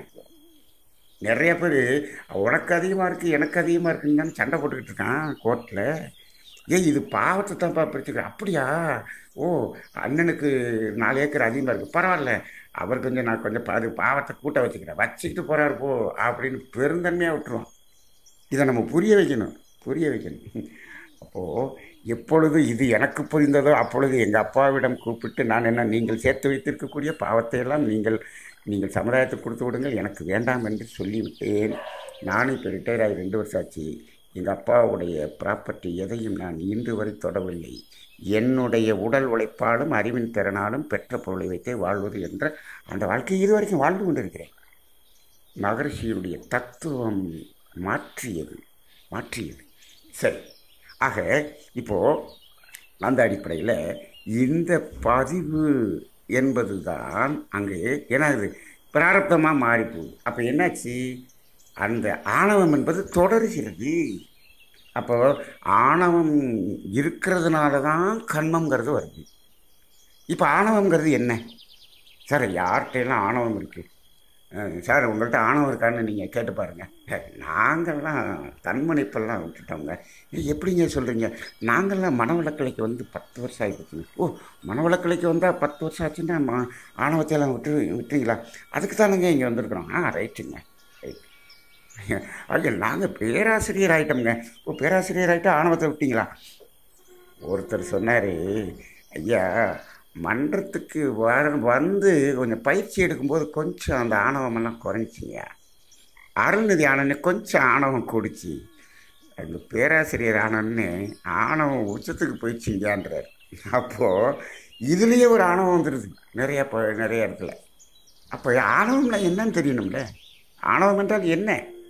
நிறைய பேர் உனக்கு அதிகமாக இருக்குது எனக்கு அதிகமாக இருக்குன்னு சண்டை போட்டுக்கிட்டு இருக்கான் கோர்ட்டில் ஏய் இது பாவத்தை தான்ப்பா பிரிச்சுக்கிறேன் அப்படியா ஓ அண்ணனுக்கு நாலு ஏக்கர் அதிகமாக இருக்குது பரவாயில்ல அவர் கொஞ்சம் நான் கொஞ்சம் அது பாவத்தை கூட்ட வச்சுக்கிறேன் வச்சுக்கிட்டு போகிறாரு போ அப்படின்னு பெருந்தன்மையாக விட்டுருவோம் இதை நம்ம புரிய வைக்கணும் புரிய வைக்கணும் அப்போது எப்பொழுது இது எனக்கு புரிந்ததோ அப்பொழுது எங்கள் அப்பாவிடம் கூப்பிட்டு நான் என்ன நீங்கள் சேர்த்து வைத்திருக்கக்கூடிய பாவத்தையெல்லாம் நீங்கள் நீங்கள் சமுதாயத்துக்கு கொடுத்து விடுங்கள் எனக்கு வேண்டாம் என்று சொல்லிவிட்டேன் நானும் இப்போ ரிட்டையர் ஆகி ரெண்டு வருஷம் ஆச்சு எங்கள் அப்பாவுடைய ப்ராப்பர்ட்டி எதையும் நான் இன்று வரை தொடவில்லை என்னுடைய உடல் உழைப்பாலும் அறிவின் திறனாலும் பெற்ற பொருளை வைத்தே வாழ்வது என்ற அந்த வாழ்க்கையை இது வரைக்கும் வாழ்ந்து கொண்டிருக்கிறேன் மகரிஷியுடைய தத்துவம் மாற்றியது மாற்றியது சரி ஆக இப்போது அந்த அடிப்படையில் இந்த பதிவு என்பது தான் அங்கே ஏன்னா இது பிராரப்தமாக மாறிப்போகுது அப்போ என்னாச்சு அந்த ஆணவம் என்பது தொடருகிறது அப்போ ஆணவம் இருக்கிறதுனால தான் கண்மங்கிறது வருது இப்போ ஆணவங்கிறது என்ன சார் யார்கிட்டையெல்லாம் ஆணவம் இருக்குது அஹ், சார் உங்கள்கிட்ட ஆணவம் இருக்கான்னு நீங்கள் கேட்டு பாருங்கள் நாங்கள்லாம் தன்மணிப்பெல்லாம் விட்டுட்டோங்க இது எப்படிங்க சொல்கிறீங்க நாங்கள்லாம் மனவளக்கலைக்கு வந்து பத்து வருஷம் ஆகிப்போச்சுங்க ஓ மனவளக்கலைக்கு வந்தால் பத்து வருஷம் ஆச்சுன்னா ம ஆணவத்தை எல்லாம் விட்டு விட்டீங்களா அதுக்கு தானுங்க இங்கே வந்திருக்கிறோம் ஆ ரைட்டுங்க ரைட் ஐயா நாங்கள் பேராசிரியர் ஆகிட்டோம்ங்க ஓ பேராசிரியர் ஆகிட்டு ஆணவத்தை விட்டீங்களா ஒருத்தர் சொன்னார் ஐயா மன்றத்துக்கு வர வந்து கொஞ்சம் பயிற்சி எடுக்கும்போது கொஞ்சம் அந்த ஆணவமெல்லாம் குறைஞ்சிங்க அருள்நிதி ஆனன்னு கொஞ்சம் ஆணவம் கூடிச்சு அந்த பேராசிரியர் ஆனன்னு ஆணவம் உச்சத்துக்கு போயிடுச்சிங்கன்றார் அப்போது இதுலேயே ஒரு ஆணவம் வந்துடுது நிறைய ப நிறைய இடத்துல அப்போ ஆணவம்னா என்னன்னு தெரியணும்ல ஆணவம் என்றால் என்ன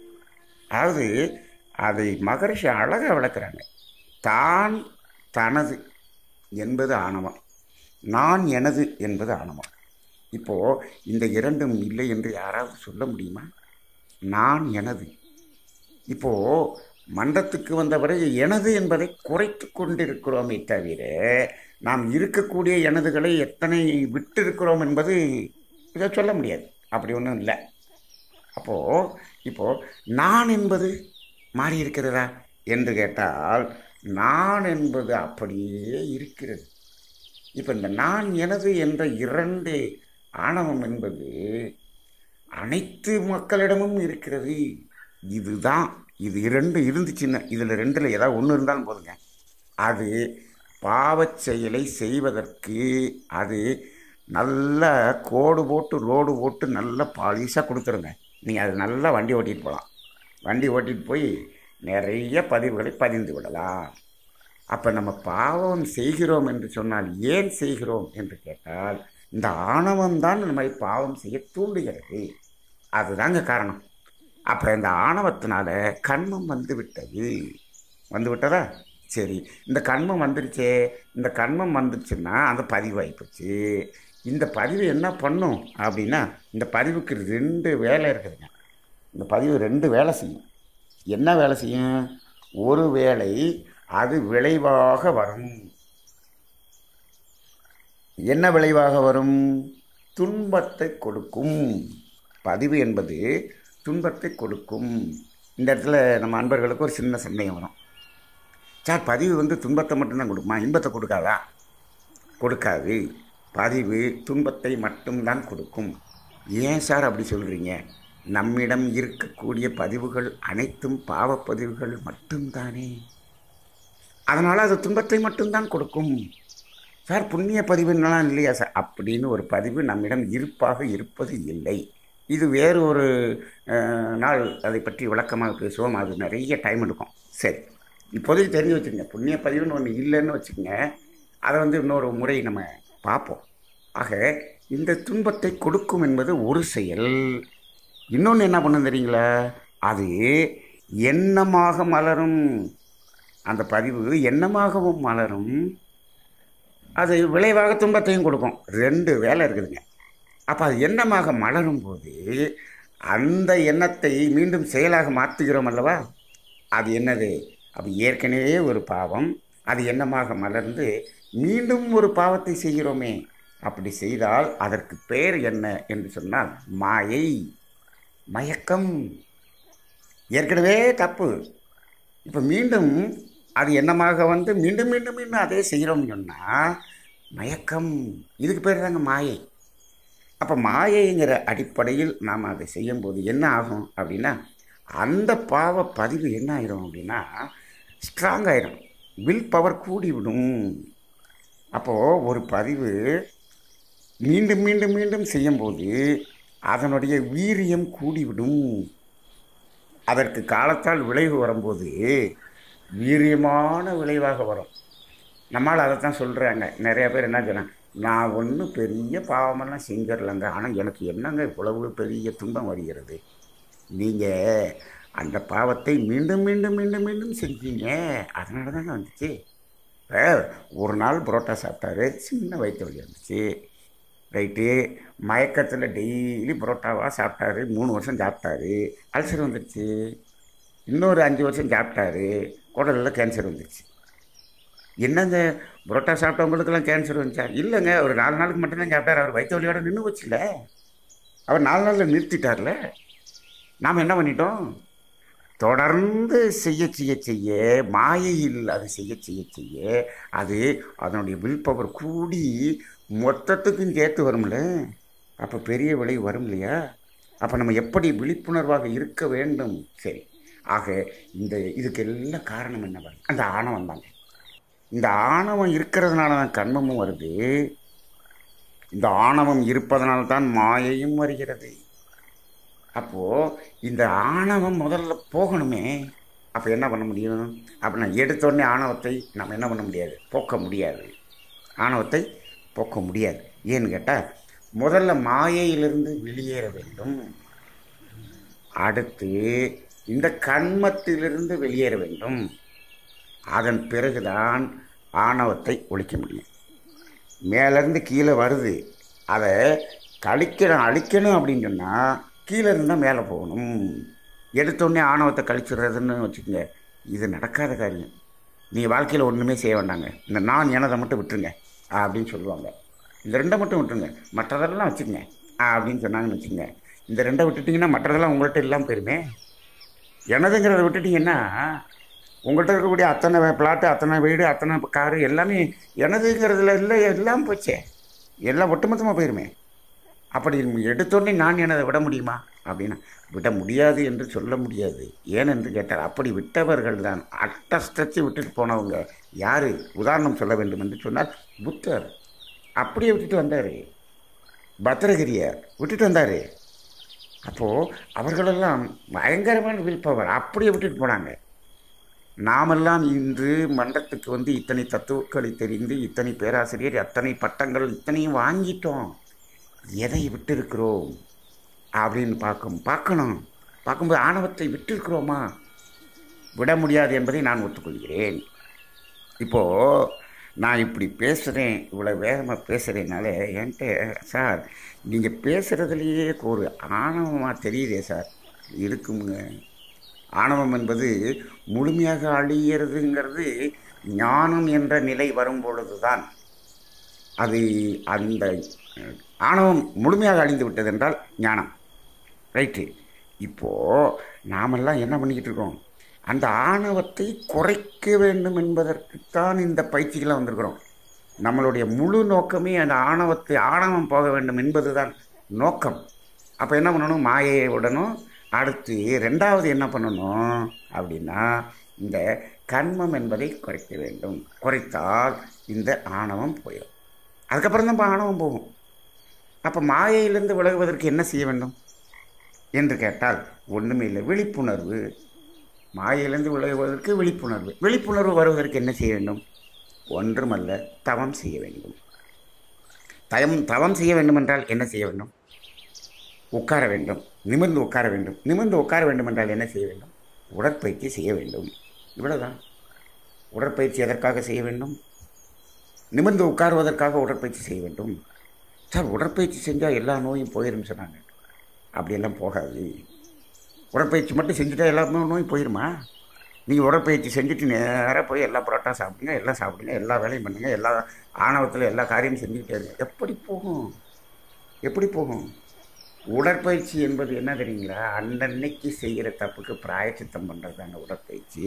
அதாவது அதை மகரிஷி அழகாக விளக்குறாங்க தான் தனது என்பது ஆணவம் நான் எனது என்பது ஆணவம் இப்போது இந்த இரண்டும் இல்லை என்று யாராவது சொல்ல முடியுமா நான் எனது இப்போது மன்றத்துக்கு வந்த பிறகு எனது என்பதை குறைத்து கொண்டிருக்கிறோமே தவிர நாம் இருக்கக்கூடிய எனதுகளை எத்தனை விட்டிருக்கிறோம் என்பது இதை சொல்ல முடியாது அப்படி ஒன்றும் இல்லை அப்போது இப்போது நான் என்பது மாறி இருக்கிறதா என்று கேட்டால் நான் என்பது அப்படியே இருக்கிறது இப்போ இந்த நான் எனது என்ற இரண்டு ஆணவம் என்பது அனைத்து மக்களிடமும் இருக்கிறது இதுதான் இது இரண்டு இருந்துச்சுன்னா இதில் ரெண்டில் ஏதாவது ஒன்று இருந்தாலும் போதுங்க அது பாவச் செயலை செய்வதற்கு அது நல்ல கோடு போட்டு ரோடு போட்டு நல்ல பாலிஷாக கொடுத்துருங்க நீங்கள் அது நல்லா வண்டி ஓட்டிகிட்டு போகலாம் வண்டி ஓட்டிகிட்டு போய் நிறைய பதிவுகளை பதிந்து விடலாம் அப்போ நம்ம பாவம் செய்கிறோம் என்று சொன்னால் ஏன் செய்கிறோம் என்று கேட்டால் இந்த ஆணவம்தான் நம்மை பாவம் செய்ய தூண்டுகிறது அதுதாங்க காரணம் அப்போ இந்த ஆணவத்தினால கண்மம் வந்து விட்டது வந்து விட்டதா சரி இந்த கண்மம் வந்துருச்சே இந்த கண்மம் வந்துருச்சுன்னா அந்த பதிவு ஆகிப்போச்சு இந்த பதிவு என்ன பண்ணும் அப்படின்னா இந்த பதிவுக்கு ரெண்டு வேலை இருக்குதுங்க இந்த பதிவு ரெண்டு வேலை செய்யும் என்ன வேலை செய்யும் ஒரு வேளை அது விளைவாக வரும் என்ன விளைவாக வரும் துன்பத்தை கொடுக்கும் பதிவு என்பது துன்பத்தை கொடுக்கும் இந்த இடத்துல நம்ம அன்பர்களுக்கு ஒரு சின்ன சந்தேகம் வரும் சார் பதிவு வந்து துன்பத்தை மட்டும்தான் கொடுக்குமா இன்பத்தை கொடுக்காதா கொடுக்காது பதிவு துன்பத்தை மட்டும்தான் கொடுக்கும் ஏன் சார் அப்படி சொல்கிறீங்க நம்மிடம் இருக்கக்கூடிய பதிவுகள் அனைத்தும் பாவப்பதிவுகள் மட்டும்தானே அதனால் அது துன்பத்தை மட்டும்தான் கொடுக்கும் சார் புண்ணிய பதிவுன்னெலாம் இல்லையா சார் அப்படின்னு ஒரு பதிவு நம்மிடம் இருப்பாக இருப்பது இல்லை இது வேறு ஒரு அஹ், நாள் அதை பற்றி விளக்கமாக பேசுவோம் அது நிறைய டைம் எடுக்கும் சரி இப்போதைக்கு தெரிஞ்சு வச்சுக்கோங்க புண்ணிய பதிவுன்னு ஒன்று இல்லைன்னு வச்சுக்கோங்க அதை வந்து இன்னொரு முறை நம்ம பார்ப்போம் ஆக இந்த துன்பத்தை கொடுக்கும் என்பது ஒரு செயல் இன்னொன்று என்ன பண்ணும் தெரியுங்களா அது எண்ணமாக மலரும் அந்த பதிவு எண்ணமாகவும் மலரும் அது விளைவாக துன்பத்தையும் கொடுக்கும் ரெண்டு வேலை இருக்குதுங்க அப்போ அது எண்ணமாக மலரும் போது அந்த எண்ணத்தை மீண்டும் செயலாக மாற்றுகிறோம் அல்லவா அது என்னது அது ஏற்கனவே ஒரு பாவம் அது எண்ணமாக மலர்ந்து மீண்டும் ஒரு பாவத்தை செய்கிறோமே அப்படி செய்தால் அதற்கு பெயர் என்ன என்று சொன்னால் மாயை மயக்கம் ஏற்கனவே தப்பு இப்போ மீண்டும் அது எண்ணமாக வந்து மீண்டும் மீண்டும் மீண்டும் அதே செய்கிறோம்னு சொன்னால் மயக்கம் இதுக்கு பேர் தாங்க மாயை அப்போ மாயைங்கிற அடிப்படையில் நாம் அதை செய்யும்போது என்ன ஆகும் அப்படின்னா அந்த பாவ பதிவு என்ன ஆயிரும் அப்படின்னா ஸ்ட்ராங் ஆயிரும் வில் பவர் கூடிவிடும் அப்போது ஒரு பதிவு மீண்டும் மீண்டும் மீண்டும் செய்யும்போது அதனுடைய வீரியம் கூடிவிடும் அதற்கு காலத்தால் விளைவு வரும்போது வீரியமான விளைவாக வரும் நம்மால் அதை தான் சொல்கிறாங்க நிறைய பேர் என்ன சொன்னாங்க நான் ஒன்றும் பெரிய பாவமெல்லாம் செஞ்சிடலங்க ஆனால் எனக்கு என்னங்க இவ்வளவு பெரிய துன்பம் வருகிறது நீங்கள் அந்த பாவத்தை மீண்டும் மீண்டும் மீண்டும் மீண்டும் செஞ்சீங்க அதனால தாங்க வந்துச்சு இப்போ ஒரு நாள் புரோட்டா சாப்பிட்டாரு சின்ன வயிற்று வலி வந்துச்சு ரைட்டு மயக்கத்தில் டெய்லி புரோட்டாவாக சாப்பிட்டாரு மூணு வருஷம் சாப்பிட்டாரு அல்சர் வந்துடுச்சு இன்னொரு அஞ்சு வருஷம் சாப்பிட்டாரு குடலில் கேன்சர் வந்துடுச்சு என்னங்க புரோட்டா சாப்பிட்டவங்களுக்கெல்லாம் கேன்சர் வந்துச்சா இல்லைங்க ஒரு நாலு நாளுக்கு மட்டும்தான் சாப்பிட்டாரு அவர் வயிற்று வலியோட நின்று வச்சுல அவர் நாலு நாளில் நிறுத்திட்டார்ல நாம் என்ன பண்ணிட்டோம் தொடர்ந்து செய்ய செய்ய செய்ய மாயையில் அது செய்ய செய்ய செய்ய அது அதனுடைய வில் பவர் கூடி மொத்தத்துக்கும் சேர்த்து வரும்ல அப்போ பெரிய விளைவு வரும் இல்லையா அப்போ நம்ம எப்படி விழிப்புணர்வாக இருக்க வேண்டும் சரி ஆக இந்த இதுக்கு எல்லாம் காரணம் என்ன பாருங்க அந்த ஆணவம் தாங்க இந்த ஆணவம் இருக்கிறதுனால தான் கண்மமும் வருது இந்த ஆணவம் இருப்பதனால தான் மாயையும் வருகிறது அப்போது இந்த ஆணவம் முதல்ல போகணுமே அப்போ என்ன பண்ண முடியும் அப்போ நான் எடுத்தோடனே ஆணவத்தை நம்ம என்ன பண்ண முடியாது போக்க முடியாது ஆணவத்தை போக்க முடியாது ஏன்னு கேட்டால் முதல்ல மாயையிலிருந்து வெளியேற வேண்டும் அடுத்து இந்த கண்மத்திலிருந்து வெளியேற வேண்டும் அதன் பிறகுதான் ஆணவத்தை ஒழிக்க முடியும் மேலேருந்து கீழே வருது அதை கழிக்கணும் அழிக்கணும் அப்படின்னு சொன்னால் கீழே இருந்தால் மேலே போகணும் எடுத்தோடனே ஆணவத்தை கழிச்சிடுறதுன்னு வச்சுக்கோங்க இது நடக்காத காரியம் நீ வாழ்க்கையில் ஒன்றுமே செய்ய வேண்டாங்க இந்த நான் எனதை மட்டும் விட்டுருங்க அப்படின்னு சொல்லுவாங்க இந்த ரெண்டை மட்டும் விட்டுருங்க மற்றதெல்லாம் வச்சுக்கங்க அப்படின்னு சொன்னாங்கன்னு வச்சுக்கோங்க இந்த ரெண்டை விட்டுட்டிங்கன்னா மற்றதெல்லாம் உங்கள்கிட்ட இல்லாமல் போயிருமே எனதுங்கிறத விட்டுட்டிங்கன்னா உங்கள்கிட்ட இருக்கக்கூடிய அத்தனை பிளாட்டு அத்தனை வீடு அத்தனை காரு எல்லாமே எனதுங்கிறதுல இல்லை எல்லாம் போச்சே எல்லாம் ஒட்டுமொத்தமாக போயிருமே அப்படி எடுத்தோடனே நான் எனதை விட முடியுமா அப்படின்னா விட முடியாது என்று சொல்ல முடியாது ஏனென்று கேட்டால் அப்படி விட்டவர்கள் தான் அட்டஸ்டச்சு விட்டுட்டு போனவங்க யார் உதாரணம் சொல்ல வேண்டும் என்று சொன்னால் புத்தர் அப்படியே விட்டுட்டு வந்தார் பத்திரகிரியார் விட்டுட்டு வந்தார் அப்போது அவர்களெல்லாம் பயங்கரமான வில் பவர் அப்படியே விட்டுட்டு போனாங்க நாமெல்லாம் இன்று மன்றத்துக்கு வந்து இத்தனை தத்துவக்களை தெரிந்து இத்தனை பேராசிரியர் அத்தனை பட்டங்கள் இத்தனையும் வாங்கிட்டோம் எதை விட்டிருக்கிறோம் அப்படின்னு பார்க்கும் பார்க்கணும் பார்க்கும்போது ஆணவத்தை விட்டிருக்கிறோமா விட முடியாது என்பதை நான் ஒத்துக்கொள்கிறேன் இப்போது நான் இப்படி பேசுகிறேன் இவ்வளோ வேகமாக பேசுகிறேனால என்கிட்ட சார் நீங்கள் பேசுகிறதுலையே ஒரு ஆணவமாக தெரியுதே சார் இருக்குங்க ஆணவம் என்பது முழுமையாக அழியிறதுங்கிறது ஞானம் என்ற நிலை வரும் பொழுது தான் அது அந்த ஆணவம் முழுமையாக அழிந்து விட்டது என்றால் ஞானம் ரைட்டு இப்போது நாமெல்லாம் என்ன பண்ணிக்கிட்டு இருக்கோம் அந்த ஆணவத்தை குறைக்க வேண்டும் என்பதற்குத்தான் இந்த பயிற்சிகளை வந்திருக்கிறோம் நம்மளுடைய முழு நோக்கமே அந்த ஆணவத்தை ஆணவம் போக வேண்டும் என்பது தான் நோக்கம் அப்போ என்ன பண்ணணும் மாயையை விடணும் அடுத்து ரெண்டாவது என்ன பண்ணணும் அப்படின்னா இந்த கண்மம் என்பதை குறைக்க வேண்டும் குறைத்தால் இந்த ஆணவம் போயிடும் அதுக்கப்புறம் தான் இப்போ ஆணவம் போகும் அப்போ மாயையிலிருந்து விலகுவதற்கு என்ன செய்ய வேண்டும் என்று கேட்டால் ஒன்றுமே இல்லை விழிப்புணர்வு மாயையிலிருந்து விலகுவதற்கு விழிப்புணர்வு விழிப்புணர்வு வருவதற்கு என்ன செய்ய வேண்டும் ஒன்றுமல்ல தவம் செய்ய வேண்டும் தயம் தவம் செய்ய வேண்டும் என்றால் என்ன செய்ய வேண்டும் உட்கார வேண்டும் நிமிர்ந்து உட்கார வேண்டும் நிமிர்ந்து உட்கார வேண்டும் என்றால் என்ன செய்ய வேண்டும் உடற்பயிற்சி செய்ய வேண்டும் இவ்வளவுதான் உடற்பயிற்சி எதற்காக செய்ய வேண்டும் நிமிர்ந்து உட்காருவதற்காக உடற்பயிற்சி செய்ய வேண்டும் சார் உடற்பயிற்சி செஞ்சால் எல்லா நோயும் போயிடும் சொன்னாங்க அப்படியெல்லாம் போகாது உடற்பயிற்சி மட்டும் செஞ்சுட்டா எல்லா நோயும் போயிருமா நீங்கள் உடற்பயிற்சி செஞ்சுட்டு நேராக போய் எல்லா புரோட்டா சாப்பிடுங்க எல்லாம் சாப்பிடுங்க எல்லா வேலையும் பண்ணுங்க எல்லா ஆணவத்தில் எல்லா காரியமும் செஞ்சுக்கிட்டே இருங்க எப்படி போகும் எப்படி போகும் உடற்பயிற்சி என்பது என்ன தெரியுங்களா அன்னன்னைக்கு செய்கிற தப்புக்கு பிராயச்சித்தம் பண்ணுறது தாங்க உடற்பயிற்சி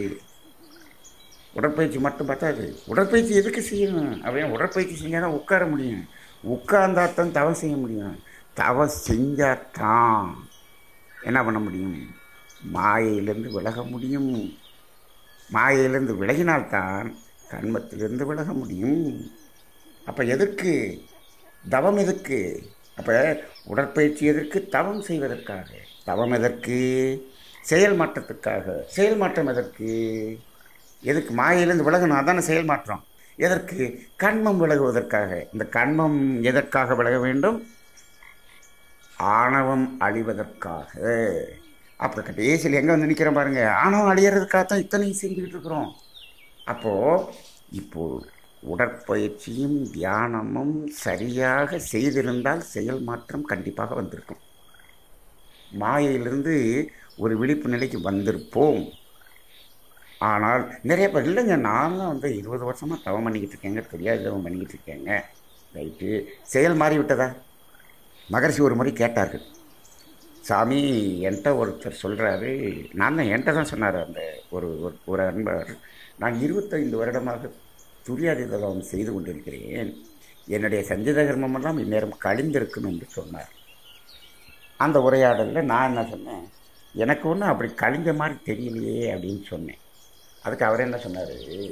உடற்பயிற்சி மட்டும் பத்தாது உடற்பயிற்சி எதுக்கு செய்யணும் அப்படின்னு உடற்பயிற்சி செஞ்சால் தான் உட்கார முடியும் உட்கார்ந்தாத்தான் தவம் செய்ய முடியும் தவம் செஞ்சாதான் என்ன பண்ண முடியும் மாயையிலிருந்து விலக முடியும் மாயையிலிருந்து விலகினால்தான் கண்மத்திலிருந்து விலக முடியும் அப்போ எதற்கு தவம் எதற்கு அப்போ உடற்பயிற்சி எதற்கு தவம் செய்வதற்காக தவம் எதற்கு செயல் மாற்றத்துக்காக செயல் மாற்றம் எதற்கு எதுக்கு மாயையிலேருந்து விலகணும் அதான செயல் மாற்றம் எதற்கு கண்மம் விலகுவதற்காக இந்த கண்மம் எதற்காக விலக வேண்டும் ஆணவம் அழிவதற்காக அப்போ கடைசியில் எங்கே வந்து நிற்கிறோம் பாருங்க ஆணவம் அழியறதுக்காகத்தான் இத்தனையும் செஞ்சுக்கிட்டு இருக்கிறோம் அப்போது இப்போது உடற்பயிற்சியும் தியானமும் சரியாக செய்திருந்தால் செயல் மாற்றம் கண்டிப்பாக வந்திருக்கும் மாயையிலிருந்து ஒரு விழிப்பு நிலைக்கு வந்திருப்போம் ஆனால் நிறைய பேர் இல்லைங்க நான்லாம் வந்து இருபது வருஷமாக தவம் பண்ணிக்கிட்டு இருக்கேங்க தெரியாத தவம் பண்ணிக்கிட்டு இருக்கேங்க ரைட்டு செயல் மாறி விட்டதா மகரிஷி ஒரு முறை கேட்டார்கள் சாமி என்கிட்ட ஒருத்தர் சொல்கிறாரு நான் தான் என்கிட்ட தான் சொன்னார் அந்த ஒரு ஒரு- ஒரு அன்பர் நான் இருபத்தைந்து வருடமாக துரியாதீதம் செய்து கொண்டிருக்கிறேன் என்னுடைய சஞ்சீத கர்மமெல்லாம் இந்நேரம் கழிந்திருக்கும் என்று சொன்னார் அந்த உரையாடலில் நான் என்ன சொன்னேன் எனக்கு ஒன்றும் அப்படி கழிஞ்ச மாதிரி தெரியலையே அப்படின்னு சொன்னேன் அதுக்கு அவர் என்ன சொன்னார்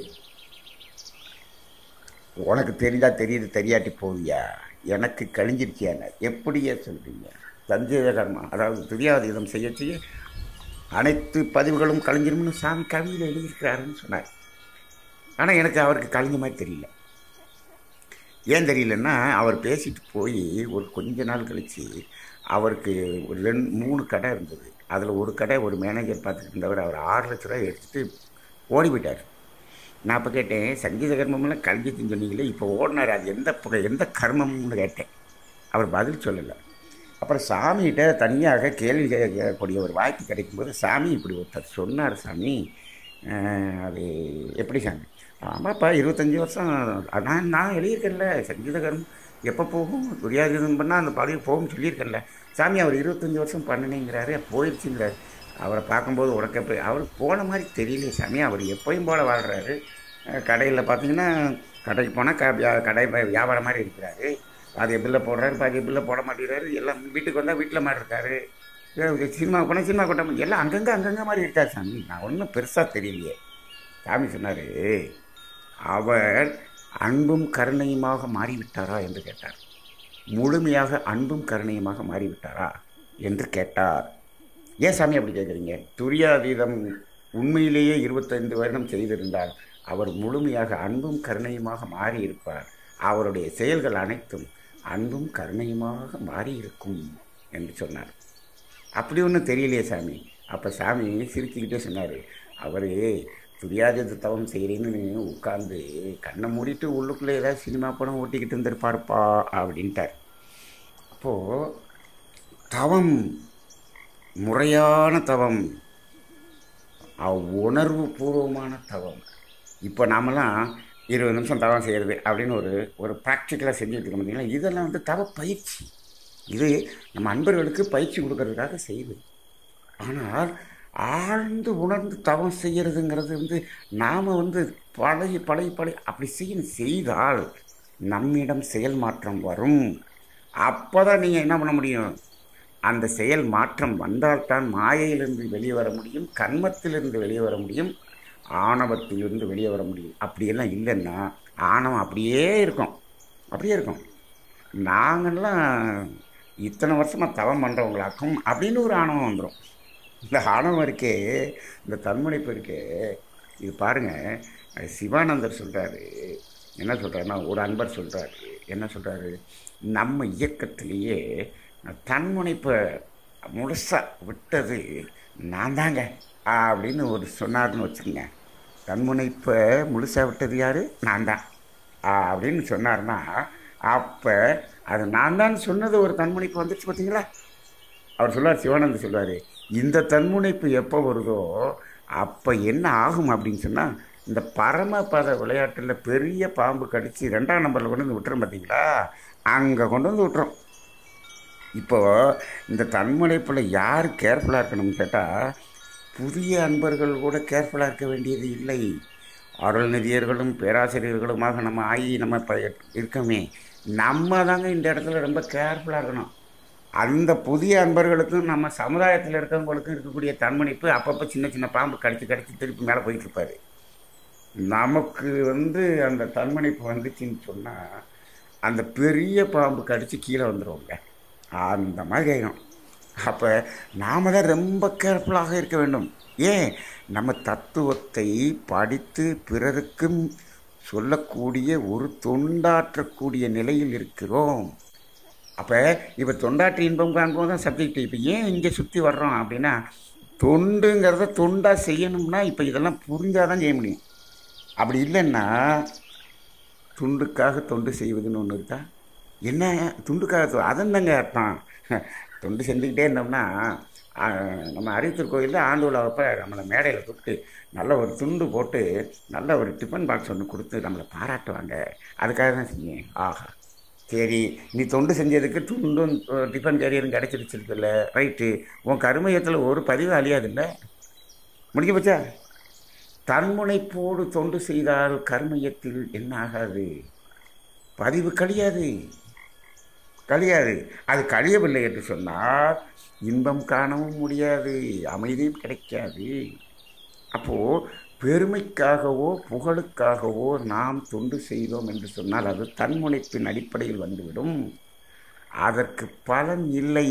உனக்கு தெரிஞ்சா தெரியுது தெரியாட்டி போவியா எனக்கு கழிஞ்சிருச்சியான எப்படியே சொல்றீங்க சஞ்சீத கர்மா அதாவது துரியாதீதம் செய்ய செய்ய அனைத்து பதிவுகளும் கழிஞ்சிரும்னு சாமி கவிதையில் எழுதியிருக்கிறாருன்னு சொன்னார் ஆனால் எனக்கு அவருக்கு கழிஞ்ச மாதிரி தெரியல ஏன் தெரியலன்னா அவர் பேசிட்டு போய் ஒரு கொஞ்ச நாள் கழித்து அவருக்கு ஒரு ரெண்டு மூணு கடை இருந்தது அதில் ஒரு கடை ஒரு மேனேஜர் பார்த்துட்டு இருந்தவர் அவர் ஆறு லட்ச ரூபாய் எடுத்துட்டு ஓடி போயிட்டார் நான் அப்போ கேட்டேன் சங்கீத கர்மம்லாம் கல்வித்துன்னு சொன்னீங்களே இப்போ ஓடினார் அது எந்த புகை எந்த கர்மம்னு கேட்டேன் அவர் பதில் சொல்லலை அப்புறம் சாமிகிட்ட தனியாக கேள்வி கேட்கக்கூடிய ஒரு வாய்ப்பு கிடைக்கும்போது சாமி இப்படி ஒருத்தர் சொன்னார் சாமி அஹ், அது எப்படி சாமி ஆமாப்பா இருபத்தஞ்சி வருஷம் நான் நான் எழுதியிருக்கேன்ல சங்கீத கர்மம் எப்போ போகும் துரியாதீதம் பண்ணால் அந்த பதிவு போகும்னு சொல்லியிருக்கேன்ல சாமி அவர் இருபத்தஞ்சி வருஷம் பண்ணினேங்கிறாரு போயிடுச்சுங்கிறாரு அவரை பார்க்கும்போது உனக்கு எப்போ அவர் போன மாதிரி தெரியலையே சாமி அவர் எப்பயும் போல் வாழ்கிறாரு கடையில் பார்த்தீங்கன்னா கடைக்கு போனால் க வியா- கடை ப- வியாபாரம் மாதிரி இருக்கிறாரு பாதி பில்லை போடுறாரு பாதி பில்லை போட மாட்டேங்கிறாரு எல்லாம் வீட்டுக்கு வந்தால் வீட்டில் மாதிரி இருக்காரு சினிமா போனால் சினிமா கொட்ட எல்லாம் அங்கங்கே அங்கங்கே மாதிரி இருக்காரு சாமி நான் ஒன்றும் பெருசாக தெரியலையே சாமி சொன்னார் அவர் அன்பும் கருணையுமாக மாறிவிட்டாரா என்று கேட்டார் முழுமையாக அன்பும் கருணையுமாக மாறிவிட்டாரா என்று கேட்டார் ஏன் சாமி அப்படி கேட்குறீங்க துரியாதீதம் உண்மையிலேயே இருபத்தைந்து வருடம் செய்திருந்தால் அவர் முழுமையாக அன்பும் கருணையுமாக மாறி இருப்பார் அவருடைய செயல்கள் அனைத்தும் அன்பும் கருணையுமாக மாறி இருக்கும் என்று சொன்னார் அப்படி ஒன்றும் தெரியலையே சாமி அப்போ சாமி சிரிச்சுக்கிட்டே சொன்னார் அவர் துரியாதீத தவம் செய்கிறேன்னு உட்கார்ந்து கண்ணை மூடிட்டு உள்ளுக்குள்ளே ஏதாவது சினிமா படம் ஓட்டிக்கிட்டு இருந்திருப்பாருப்பா அப்படின்ட்டார் அப்போது தவம் முறையான தவம் அவ் உணர்வு பூர்வமான தவம் இப்போ நாமெல்லாம் இருபது நிமிஷம் தவம் செய்கிறது அப்படின்னு ஒரு ஒரு ப்ராக்டிக்கலாக செஞ்சுட்டு இருக்க பார்த்தீங்களா இதெல்லாம் வந்து தவ பயிற்சி இது நம்ம அன்பர்களுக்கு பயிற்சி கொடுக்கறதுக்காக செய்யுது ஆனால் ஆழ்ந்து உணர்ந்து தவம் செய்கிறதுங்கிறது வந்து நாம் வந்து பழைய பழைய பழைய அப்படி செய்யணும் செய்தால் நம்மிடம் செயல் மாற்றம் வரும் அப்போ தான் நீங்கள் என்ன பண்ண முடியும் அந்த செயல் மாற்றம் வந்தால்தான் மாயையிலிருந்து வெளியே வர முடியும் கர்மத்திலிருந்து வெளியே வர முடியும் ஆணவத்திலிருந்து வெளியே வர முடியும் அப்படியெல்லாம் இல்லைன்னா ஆணவம் அப்படியே இருக்கும் அப்படியே இருக்கும் நாங்கள்லாம் இத்தனை வருஷமாக தவம் பண்ணுறவங்களாக்கும் அப்படின்னு ஒரு ஆணவம் வந்துடும் இந்த ஆணவம் இருக்கே இந்த தன்முனைப்பு இருக்கே இது பாருங்கள் சிவானந்தர் சொல்கிறாரு என்ன சொல்கிறாருன்னா ஒரு அன்பர் சொல்கிறாரு என்ன சொல்கிறாரு நம்ம இயக்கத்திலேயே தன்முனைப்பை முழுசாக விட்டது நான் தாங்க அப்படின்னு ஒரு சொன்னார்னு வச்சுக்கோங்க தன்முனைப்பை முழுசாக விட்டது யார் நான் தான் அப்படின்னு சொன்னார்னா அப்போ அது நான் தான் சொன்னது ஒரு தன்முனைப்பு வந்துச்சு பார்த்தீங்களா அவர் சொல்லுவார் சிவானந்தர் சொல்லுவார் இந்த தன்முனைப்பு எப்போ வருதோ அப்போ என்ன ஆகும் அப்படின்னு சொன்னால் இந்த பரமபத விளையாட்டில் பெரிய பாம்பு கடித்து ரெண்டாம் நம்பரில் கொண்டு வந்து விட்டுரும் பார்த்தீங்களா அங்கே கொண்டு வந்து விட்டுரும் இப்போ இந்த தன்முனைப்பில் யார் கேர்ஃபுல்லாக இருக்கணும்னு கேட்டால் புதிய அன்பர்கள் கூட கேர்ஃபுல்லாக இருக்க வேண்டியது இல்லை அருள்நிதியர்களும் பேராசிரியர்களுமாக நம்ம ஆகி நம்ம இப்போ இருக்கோமே நம்ம தாங்க இந்த இடத்துல ரொம்ப கேர்ஃபுல்லாக இருக்கணும் அந்த புதிய அன்பர்களுக்கும் நம்ம சமுதாயத்தில் இருக்கவங்களுக்கும் இருக்கக்கூடிய தன்மணிப்பு அப்பப்போ சின்ன சின்ன பாம்பு கடிச்சு கடிச்சு திருப்பி மேலே போயிட்டு இருப்பாரு நமக்கு வந்து அந்த தன்மணிப்பு வந்துச்சுன்னு சொன்னால் அந்த பெரிய பாம்பு கடிச்சு கீழே வந்துடுவோங்க அந்த மாதிரி ஆயிடும் அப்போ நாம் தான் ரொம்ப கேர்ஃபுல்லாக இருக்க வேண்டும் ஏன் நம்ம தத்துவத்தை படித்து பிறருக்கும் சொல்லக்கூடிய ஒரு தொண்டாற்றக்கூடிய நிலையில் இருக்கிறோம் அப்போ இப்போ தொண்டாற்றி இன்பம் காண்போது தான் சப்ஜெக்ட் இப்போ ஏன் இங்கே சுற்றி வர்றோம் அப்படின்னா தொண்டுங்கிறத தொண்டாக செய்யணும்னா இப்போ இதெல்லாம் புரிஞ்சால் தான் செய்ய முடியும் அப்படி இல்லைன்னா துண்டுக்காக தொண்டு செய்வதுன்னு ஒன்று இருக்கா என்ன துண்டுக்காக தொ- அதென்னங்க அர்த்தம் தொண்டு செஞ்சுக்கிட்டே இருந்தோம்னா ஆ, நம்ம அரித்தூர் கோயிலில் ஆண்டு விழாவப்ப நம்மளை மேடையில் கூப்பிட்டு நல்ல ஒரு துண்டு போட்டு நல்ல ஒரு டிஃபன் பாக்ஸ் ஒன்று கொடுத்து நம்மளை பாராட்டுவாங்க அதுக்காக தான் செஞ்சேன் ஆஹா சரி நீ தொண்டு செஞ்சதுக்கு துண்டும் அஹ், டிஃபன் கேரியரும் கிடச்சிருச்சிருக்குல்ல ரைட்டு உன் கருமையத்தில் ஒரு பதிவு அழியாதுல்ல முடிஞ்ச போச்சா தன்முனைப்போடு தொண்டு செய்தால் கர்மயத்தில் என்ன ஆகாது பதிவு கழியாது கழியாது அது கழியவில்லை என்று சொன்னால் இன்பம் காணவும் முடியாது அமைதியும் கிடைக்காது அப்போது பெருமைக்காகவோ புகழுக்காகவோ நாம் தொண்டு செய்தோம் என்று சொன்னால் அது தன்முனைப்பின் அடிப்படையில் வந்துவிடும் அதற்கு பலன் இல்லை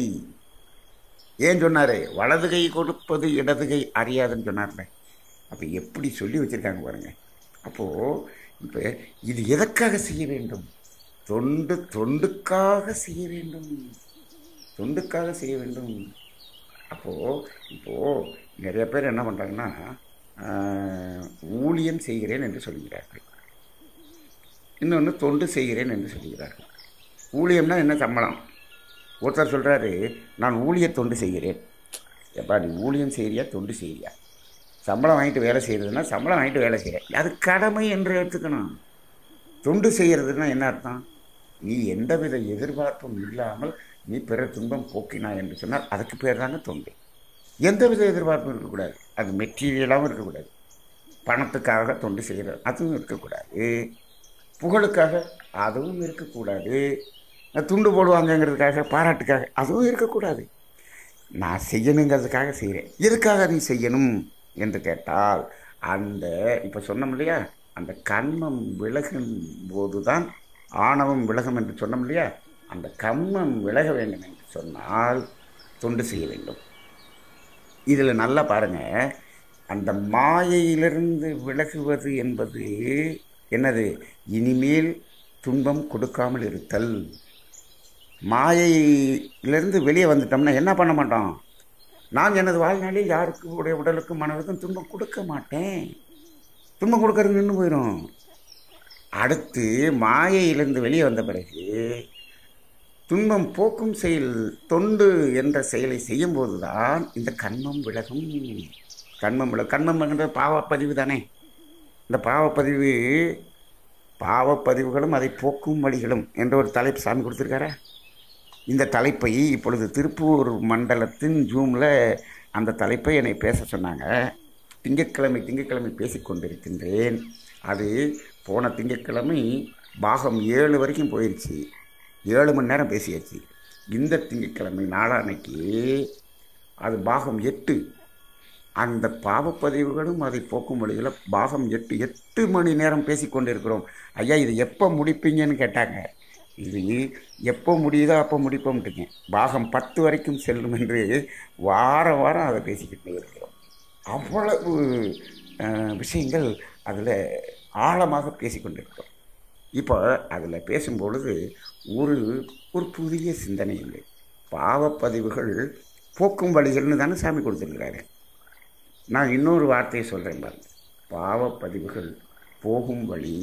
ஏன் சொன்னார் வலது கை கொடுப்பது இடது கை அறியாதுன்னு சொன்னார்ல அப்போ எப்படி சொல்லி வச்சுருக்காங்க பாருங்க அப்போது இப்போ இது எதற்காக செய்ய வேண்டும் தொண்டு தொண்டுக்காக செய்ய வேண்டும் தொண்டுக்காக செய்ய வேண்டும் அப்போது இப்போது நிறைய பேர் என்ன பண்ணுறாங்கன்னா ஆஹ், ஊழியம் செய்கிறேன் என்று சொல்கிறார்கள் இன்னொன்று தொண்டு செய்கிறேன் என்று சொல்கிறார்கள் ஊழியம்னா என்ன சம்பளம் ஒருத்தர் சொல்கிறாரு நான் ஊழிய தொண்டு செய்கிறேன் எப்பா நீ ஊழியம் செய்கிறியா தொண்டு செய்கிறியா சம்பளம் வாங்கிட்டு வேலை செய்கிறதுனா சம்பளம் வாங்கிட்டு வேலை செய்கிறேன் அது கடமை என்று எடுத்துக்கணும் தொண்டு செய்கிறதுனா என்ன அர்த்தம் நீ எந்தவித எதிர்பார்ப்பும் இல்லாமல் நீ பிற துன்பம் போக்கினாய் என்று சொன்னால் அதுக்கு பேர் தாங்க தொண்டு எந்தவித எதிர்பார்ப்பும் இருக்கக்கூடாது அது மெட்டீரியலாகவும் இருக்கக்கூடாது பணத்துக்காக தொண்டு செய்கிறது அதுவும் இருக்கக்கூடாது புகழுக்காக அதுவும் இருக்கக்கூடாது துண்டு போடுவாங்கங்கிறதுக்காக பாராட்டுக்காக அதுவும் இருக்கக்கூடாது நான் செய்யணுங்கிறதுக்காக செய்கிறேன் எதுக்காக நீ செய்யணும் என்று கேட்டால் அந்த இப்போ சொன்னோம் இல்லையா அந்த கண்மம் விலகும் போது தான் ஆணவம் விலகும் என்று சொன்னோம் இல்லையா அந்த கம்மம் விலக வேண்டும் என்று சொன்னால் தொண்டு செய்ய வேண்டும் இதில் நல்லா பாருங்கள் அந்த மாயையிலிருந்து விலகுவது என்பது என்னது இனிமேல் துன்பம் கொடுக்காமல் இருத்தல் மாயையிலிருந்து வெளியே வந்துட்டோம்னா என்ன பண்ண மாட்டோம் நான் எனது வாழ்நாளில் யாருக்கு உடைய உடலுக்கும் மனதுக்கும் துன்பம் கொடுக்க மாட்டேன் துன்பம் கொடுக்கறது நின்று போயிடும் அடுத்து மாயையிலிருந்து வெளியே வந்த பிறகு துன்பம் போக்கும் செயல் தொண்டு என்ற செயலை செய்யும்போது தான் இந்த கண்மம் விலகும் கண்மம் விலகும் கண்மம் என்ற பாவப்பதிவு தானே இந்த பாவப்பதிவு பாவப்பதிவுகளும் அதை போக்கும் வழிகளும் என்ற ஒரு தலைப்பு சாமி கொடுத்துருக்காரா இந்த தலைப்பை இப்பொழுது திருப்பூர் மண்டலத்தின் ஜூமில் அந்த தலைப்பை என்னை பேச சொன்னாங்க திங்கட்கிழமை திங்கட்கிழமை பேசிக்கொண்டிருக்கின்றேன் அது போன திங்கட்கிழமை பாகம் ஏழு வரைக்கும் போயிடுச்சு ஏழு மணி நேரம் பேசியாச்சு இந்த திங்கட்கிழமை நாளான்னைக்கு அது பாகம் எட்டு அந்த பாவப்பதிவுகளும் அதை போக்கும் வழியில் பாகம் எட்டு எட்டு மணி நேரம் பேசிக்கொண்டிருக்கிறோம் ஐயா இது எப்போ முடிப்பீங்கன்னு கேட்டாங்க இது எப்போ முடியுதோ அப்போ முடிப்போம்ட்டுங்க பாகம் பத்து வரைக்கும் செல்லும் என்று வாரம் வாரம் அதை பேசிக்கிட்டே இருக்கிறோம் அவ்வளவு அஹ், விஷயங்கள் அதில் ஆழமாக பேசிக்கொண்டிருக்கிறோம் இப்போ அதில் பேசும்பொழுது ஒரு ஒரு புதிய சிந்தனை இல்லை பாவப்பதிவுகள் போக்கும் வழிகள்னு தானே சாமி கொடுத்துருக்கிறாரு நான் இன்னொரு வார்த்தையை சொல்கிறேன் பாருங்க பாவப்பதிவுகள் போகும் வழி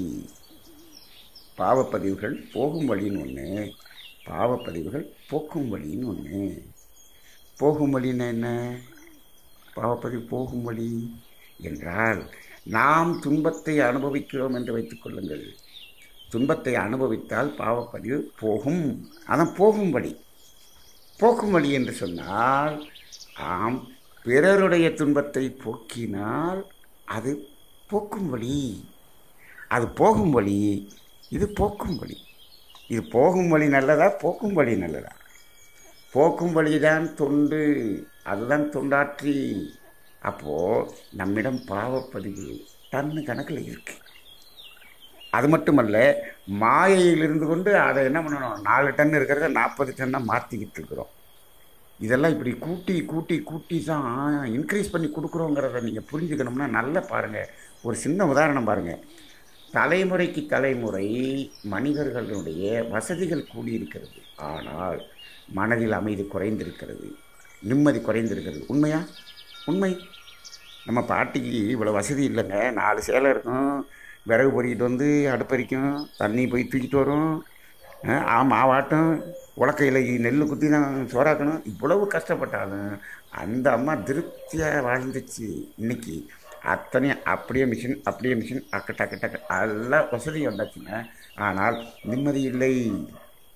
பாவப்பதிவுகள் போகும் வழின்னு ஒன்று பாவப்பதிவுகள் போக்கும் வழின்னு ஒன்று போகும் வழின்னா என்ன பாவப்பதிவு போகும் வழி என்றால் நாம் துன்பத்தை அனுபவிக்கிறோம் என்று வைத்துக் கொள்ளுங்கள் துன்பத்தை அனுபவித்தால் பாவப்பதிவு போகும் அதான் போகும் வழி போக்கும் வழி என்று சொன்னால் ஆம் பிறருடைய துன்பத்தை போக்கினால் அது போக்கும் வழி அது போகும் வழி இது போக்கும் வழி இது போகும் வழி நல்லதா போக்கும் வழி நல்லதா போக்கும் வழிதான் தொண்டு அதுதான் தொண்டாற்றி அப்போது நம்மிடம் பாவப்பதிவு டன்னு கணக்கில் இருக்கு அது மட்டுமல்ல மாயையில் இருந்து கொண்டு அதை என்ன பண்ணணும் நாலு டன் இருக்கிறத நாற்பது டன்னாக மாற்றிக்கிட்டு இருக்கிறோம் இதெல்லாம் இப்படி கூட்டி கூட்டி கூட்டி தான் இன்க்ரீஸ் பண்ணி கொடுக்குறோங்கிறத நீங்கள் புரிஞ்சுக்கணும்னா நல்லா பாருங்கள் ஒரு சின்ன உதாரணம் பாருங்கள் தலைமுறைக்கு தலைமுறை மனிதர்களுடைய வசதிகள் கூடியிருக்கிறது ஆனால் மனதில் அமைதி குறைந்திருக்கிறது நிம்மதி குறைந்திருக்கிறது உண்மையா உண்மை நம்ம பாட்டிக்கு இவ்வளோ வசதி இல்லைங்க நாலு சேலை இருக்கும் விறகு பொறிக்கிட்டு வந்து அடுப்பறிக்கும் தண்ணி போய் தூக்கிட்டு வரும் அஹ், ஆ மாவாட்டம் உலக்கையில் நெல் குத்தி தான் சோறாக்கணும் இவ்வளவு கஷ்டப்பட்டாலும் அந்த அம்மா திருப்தியாக வாழ்ந்துச்சு இன்னைக்கு அத்தனையும் அப்படியே மிஷின் அப்படியே மிஷின் அக்க டக்கு டக்கு எல்லாம் வசதி வந்தாச்சுங்க ஆனால் நிம்மதி இல்லை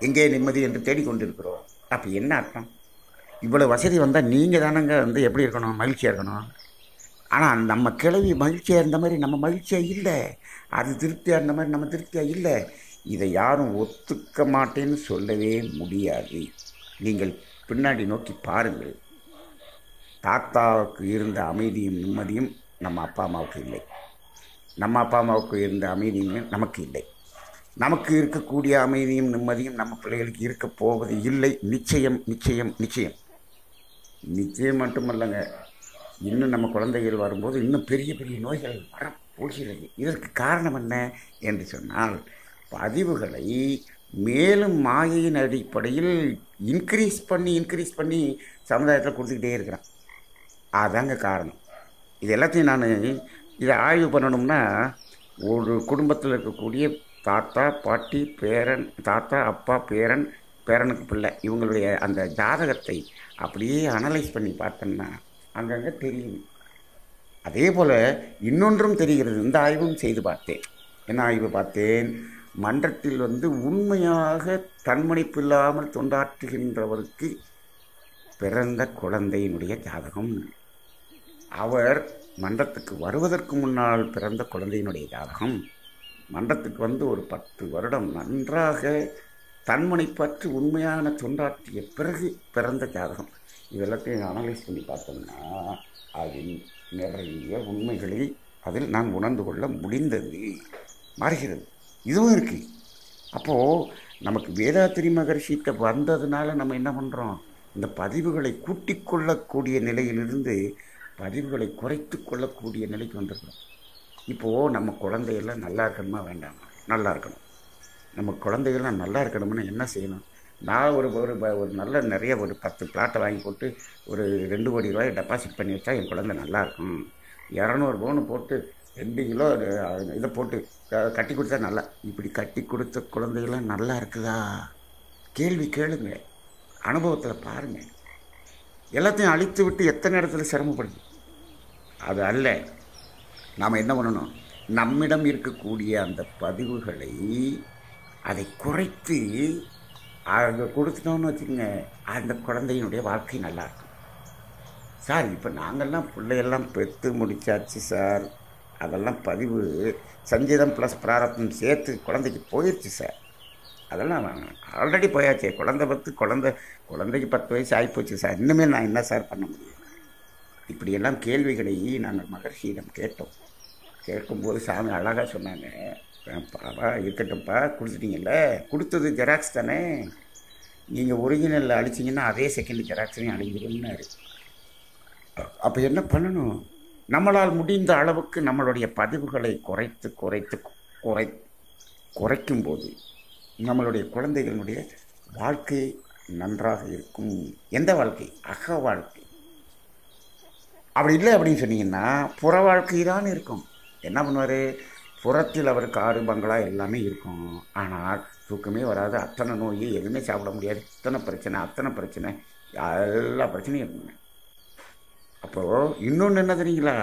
எங்கே நிம்மதி என்று தேடிக்கொண்டிருக்கிறோம் அப்போ என்ன அர்த்தம் இவ்வளோ வசதி வந்தால் நீங்கள் தானங்க வந்து எப்படி இருக்கணும் மகிழ்ச்சியாக இருக்கணும் ஆனால் நம்ம கிளவி மகிழ்ச்சியாக இருந்த மாதிரி நம்ம மகிழ்ச்சியாக இல்லை அது திருப்தியாக இருந்த மாதிரி நம்ம திருப்தியாக இல்லை இதை யாரும் ஒத்துக்க மாட்டேன்னு சொல்லவே முடியாது நீங்கள் பின்னாடி நோக்கி பாருங்கள் தாத்தாவுக்கு இருந்த அமைதியும் நிம்மதியும் நம்ம அப்பா அம்மாவுக்கு இல்லை நம்ம அப்பா அம்மாவுக்கு இருந்த அமைதியும் நமக்கு இல்லை நமக்கு இருக்கக்கூடிய அமைதியும் நிம்மதியும் நம்ம பிள்ளைகளுக்கு இருக்க போவது இல்லை நிச்சயம் நிச்சயம் நிச்சயம் நிச்சயம் மட்டுமல்லங்க இன்னும் நம்ம குழந்தைகள் வரும்போது இன்னும் பெரிய பெரிய நோய்கள் வரப்போகிறது இதற்கு காரணம் என்ன என்று சொன்னால் பதிவுகளை மேலும் மாயையின் அடிப்படையில் இன்க்ரீஸ் பண்ணி இன்க்ரீஸ் பண்ணி சமுதாயத்தில் கொடுத்துக்கிட்டே இருக்கிறான் அதாங்க காரணம் இது எல்லாத்தையும் நான் இதை ஆய்வு பண்ணணும்னா ஒரு குடும்பத்தில் இருக்கக்கூடிய தாத்தா பாட்டி பேரன் தாத்தா அப்பா பேரன் பேரனுக்கு பிள்ளை இவங்களுடைய அந்த ஜாதகத்தை அப்படியே அனலைஸ் பண்ணி பார்த்தோம்னா அங்கங்கே தெரியும் அதே போல் இன்னொன்றும் தெரிகிறது இந்த ஆய்வும் செய்து பார்த்தேன் என்ன ஆய்வு பார்த்தேன் மன்றத்தில் வந்து உண்மையாக தன்மணிப்பு இல்லாமல் தொண்டாற்றுகின்றவருக்கு பிறந்த குழந்தையினுடைய ஜாதகம் அவர் மன்றத்துக்கு வருவதற்கு முன்னால் பிறந்த குழந்தையினுடைய ஜாதகம் மன்றத்துக்கு வந்து ஒரு பத்து வருடம் நன்றாக தன்முனைப்பற்று உண்மையான தொண்டாற்றிய பிறகு பிறந்த ஜாதகம் இதெல்லாத்தையும் அனலைஸ் பண்ணி பார்த்தோம்னா அதில் நிறைய உண்மைகளை அதில் நான் உணர்ந்து கொள்ள முடிந்தது மாறுகிறது இதுவும் இருக்குது அப்போது நமக்கு வேதாத்திரி மகர்ஷிட்ட வந்ததுனால நம்ம என்ன பண்ணுறோம் இந்த பதிவுகளை கூட்டிக் கொள்ளக்கூடிய நிலையிலிருந்து பதிவுகளை குறைத்து கொள்ளக்கூடிய நிலைக்கு வந்திருக்கிறோம் இப்போது நம்ம குழந்தையெல்லாம் நல்லா இருக்கணுமா வேண்டாமா நல்லா இருக்கணும் நம்ம குழந்தைகள்லாம் நல்லா இருக்கணும்னா என்ன செய்யணும் நான் ஒரு ஒரு ப- ஒரு நல்ல நிறைய ஒரு பத்து பிளாட்டை வாங்கி போட்டு ஒரு ரெண்டு கோடி ரூபாய் டெபாசிட் பண்ணி வச்சா என் குழந்தை நல்லா இருக்கும் இரநூறு பவுன் போட்டு ரெண்டு கிலோ அஹ், இதை போட்டு க- கட்டி கொடுத்தா நல்லா இப்படி கட்டி கொடுத்த குழந்தைகள்லாம் நல்லா இருக்குதா கேள்வி கேளுங்க அனுபவத்தில் பாருங்கள் எல்லாத்தையும் அழித்து விட்டு எத்தனை இடத்துல சிரமப்படுது அது அல்ல நாம் என்ன பண்ணணும் நம்மிடம் இருக்கக்கூடிய அந்த பதிவுகளை அதை குறைத்து அங்கே கொடுத்துட்டோம்னு வச்சுக்கோங்க அந்த குழந்தையினுடைய வாழ்க்கை நல்லா இருக்கும் சார் இப்போ நாங்கள்லாம் பிள்ளையெல்லாம் பெற்று முடிச்சாச்சு சார் அதெல்லாம் பதிவு சஞ்சீதம் ப்ளஸ் பிராரத்தம் சேர்த்து குழந்தைக்கு போயிடுச்சு சார் அதெல்லாம் ஆல்ரெடி போயாச்சு குழந்தை பத்து குழந்தை குழந்தைக்கு பத்து வயசு ஆகிப்போச்சு சார் இன்னுமே நான் என்ன சார் பண்ண முடியும் இப்படியெல்லாம் கேள்விகளை நாங்கள் மகர்ஷியிடம் கேட்டோம் கேட்கும்போது சாமி அழகாக சொன்னாங்க பாப்பா இருக்கட்டும்ப்பா கொடுத்துட்டீங்கல்ல கொடுத்தது ஜெராக்ஸ் தானே நீங்கள் ஒரிஜினலில் அழிச்சிங்கன்னா அதே செகண்ட் ஜெராக்ஸையும் அழிஞ்சிரும்னாரு அப்போ என்ன பண்ணணும் நம்மளால் முடிந்த அளவுக்கு நம்மளுடைய பதிவுகளை குறைத்து குறைத்து குறை குறைக்கும் போது நம்மளுடைய குழந்தைகளுடைய வாழ்க்கை நன்றாக இருக்கும் எந்த வாழ்க்கை அக வாழ்க்கை அப்படி இல்லை அப்படின்னு சொன்னீங்கன்னா புற வாழ்க்கை தான் இருக்கும் என்ன பண்ணுவார் புறத்தில் அவருக்கு ஆறு பங்களா எல்லாமே இருக்கும் ஆனால் தூக்கமே வராது அத்தனை நோய் எதுவுமே சாப்பிட முடியாது இத்தனை பிரச்சனை அத்தனை பிரச்சனை எல்லா பிரச்சனையும் இருக்குங்க அப்போது இன்னொன்று என்ன தெரியுங்களா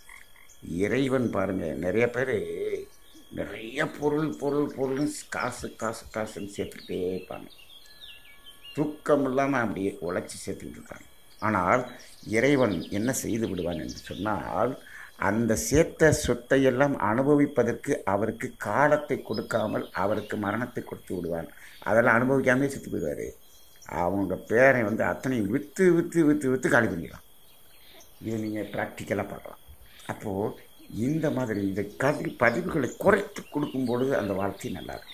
இறைவன் பாருங்கள் நிறைய பேர் நிறைய பொருள் பொருள் பொருள்னு காசு காசு காசுன்னு சேர்த்துக்கிட்டே இருப்பாங்க தூக்கம் இல்லாமல் அப்படியே உழைச்சி சேர்த்துக்கிட்டு இருக்காங்க ஆனால் இறைவன் என்ன செய்து விடுவான் என்று சொன்னால் அந்த சேர்த்த சொத்தையெல்லாம் அனுபவிப்பதற்கு அவருக்கு காலத்தை கொடுக்காமல் அவருக்கு மரணத்தை கொடுத்து விடுவான் அதெல்லாம் அனுபவிக்காமே செத்து போயிடுவார் அவங்க பேரை வந்து அத்தனையும் விற்று விற்று விற்று விற்று காலி பண்ணிடலாம் இதை நீங்கள் ப்ராக்டிக்கலாக பார்க்கலாம் அப்போது இந்த மாதிரி இந்த கதி பதிவுகளை குறைத்து கொடுக்கும் பொழுது அந்த வாழ்க்கை நல்லா இருக்கும்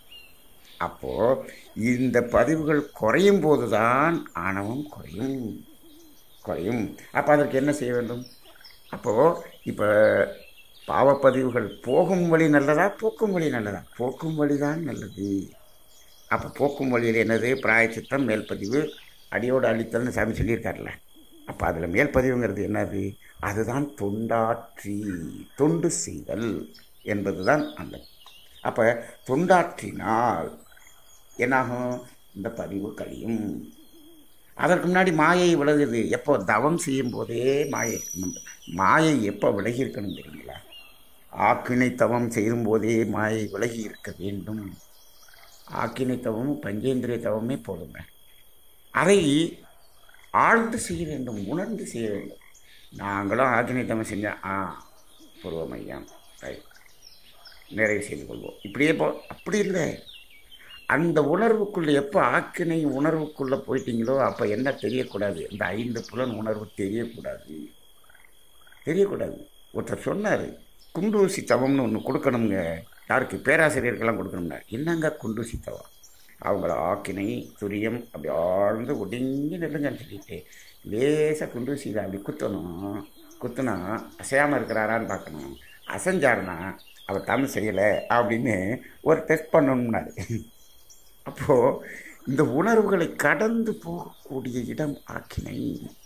அப்போது இந்த பதிவுகள் குறையும் போது தான் ஆணவம் குறையும் குறையும் அப்போ அதற்கு என்ன செய்ய வேண்டும் அப்போது இப்போ பாவப்பதிவுகள் போகும் வழி நல்லதா போக்கும் வழி நல்லதா போக்கும் வழி தான் நல்லது அப்போ போக்கும் வழியில் என்னது பிராயச்சித்தம் மேல்பதிவு அடியோடு அழித்தல்னு சாமி சொல்லியிருக்காருல்ல அப்போ அதில் மேல்பதிவுங்கிறது என்னது அதுதான் தொண்டாற்றி தொண்டு செய்தல் என்பது தான் அந்த அப்போ தொண்டாற்றினால் என்னாகும் இந்த பதிவு கழியும் அதற்கு முன்னாடி மாயை விலகுது எப்போ தவம் செய்யும் போதே மாயை மாயை எப்போ விலகி இருக்கணும் தெரியுங்களா ஆக்கினை தவம் செய்யும் போதே மாயை விலகி இருக்க வேண்டும் ஆக்கினை தவமும் பஞ்சேந்திரிய தவமே போதுங்க அதை ஆழ்ந்து செய்ய வேண்டும் உணர்ந்து செய்ய வேண்டும் நாங்களும் ஆக்கினை தவம் செஞ்சோம் ஆ பூர்வம் ஐயா ரைட் நிறைவு செய்து கொள்வோம் இப்படியே போ அப்படி இல்லை அந்த உணர்வுக்குள்ளே எப்போ ஆக்கினை உணர்வுக்குள்ளே போயிட்டீங்களோ அப்போ என்ன தெரியக்கூடாது இந்த ஐந்து புலன் உணர்வு தெரியக்கூடாது தெரியக்கூடாது ஒருத்தர் சொன்னார் குண்டூசி தவம்னு ஒன்று கொடுக்கணுங்க யாருக்கு பேராசிரியருக்கெல்லாம் கொடுக்கணும்னா என்னங்க குண்டூசி தவம் அவங்கள ஆக்கினை துரியம் அப்படி ஆழ்ந்து ஒடுங்கி நெல்லுங்கன்னு சொல்லிட்டு லேசாக குண்டூசியில் அப்படி குத்தணும் குத்துனா அசையாமல் இருக்கிறாரான்னு பார்க்கணும் அசைஞ்சாருன்னா அவர் தமிழ் செய்யலை அப்படின்னு ஒரு டெஸ்ட் பண்ணணும்னாரு அப்போது இந்த உணர்வுகளை கடந்து போகக்கூடிய இடம் ஆக்கினை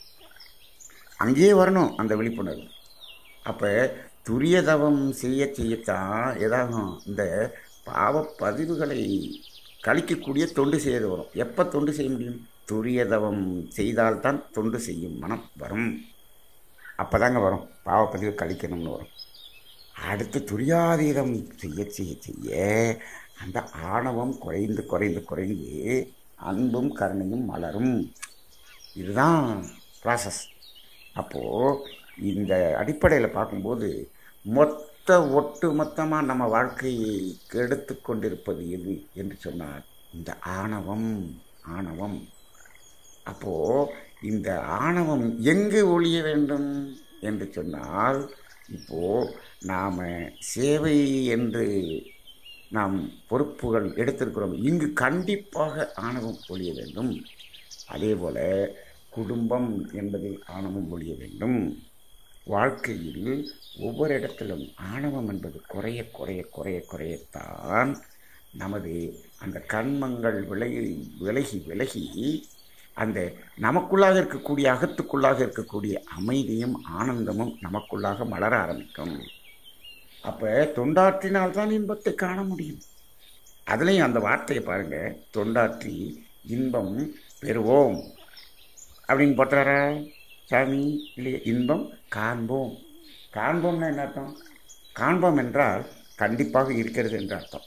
அங்கேயே வரணும் அந்த விழிப்புணர்வு அப்போ துரிய தவம் செய்ய செய்யத்தான் எதாகும் இந்த பாவப்பதிவுகளை கழிக்கக்கூடிய தொண்டு செய்து வரும் எப்போ தொண்டு செய்ய முடியும் துரிய தவம் செய்தால்தான் தொண்டு செய்யும் மனம் வரும் அப்போ தாங்க வரும் பாவப்பதிவு கழிக்கணும்னு வரும் அடுத்து துரியாதீதம் செய்ய செய்ய செய்ய அந்த ஆணவம் குறைந்து குறைந்து குறைந்து அன்பும் கருணையும் மலரும் இதுதான் ப்ராசஸ் அப்போது இந்த அடிப்படையில் பார்க்கும்போது மொத்த ஒட்டு மொத்தமாக நம்ம வாழ்க்கையை கெடுத்து கொண்டிருப்பது எது என்று சொன்னார் இந்த ஆணவம் ஆணவம் அப்போது இந்த ஆணவம் எங்கு ஒழிய வேண்டும் என்று சொன்னால் இப்போது நாம் சேவை என்று நாம் பொறுப்புகள் எடுத்திருக்கிறோம் இங்கு கண்டிப்பாக ஆணவம் ஒழிய வேண்டும் அதே போல் குடும்பம் என்பதில் ஆணவம் ஒழிய வேண்டும் வாழ்க்கையில் ஒவ்வொரு இடத்திலும் ஆணவம் என்பது குறைய குறைய குறைய குறையத்தான் நமது அந்த கண்மங்கள் விலகி விலகி விலகி அந்த நமக்குள்ளாக இருக்கக்கூடிய அகத்துக்குள்ளாக இருக்கக்கூடிய அமைதியும் ஆனந்தமும் நமக்குள்ளாக மலர ஆரம்பிக்கும் அப்போ தொண்டாற்றினால்தான் இன்பத்தை காண முடியும் அதுலேயும் அந்த வார்த்தையை பாருங்கள் தொண்டாற்றி இன்பம் பெறுவோம் அப்படின்னு போட்டுறாரா சாமி இல்லையே இன்பம் காண்போம் காண்போம்னா என்ன அர்த்தம் காண்போம் என்றால் கண்டிப்பாக இருக்கிறது என்ற அர்த்தம்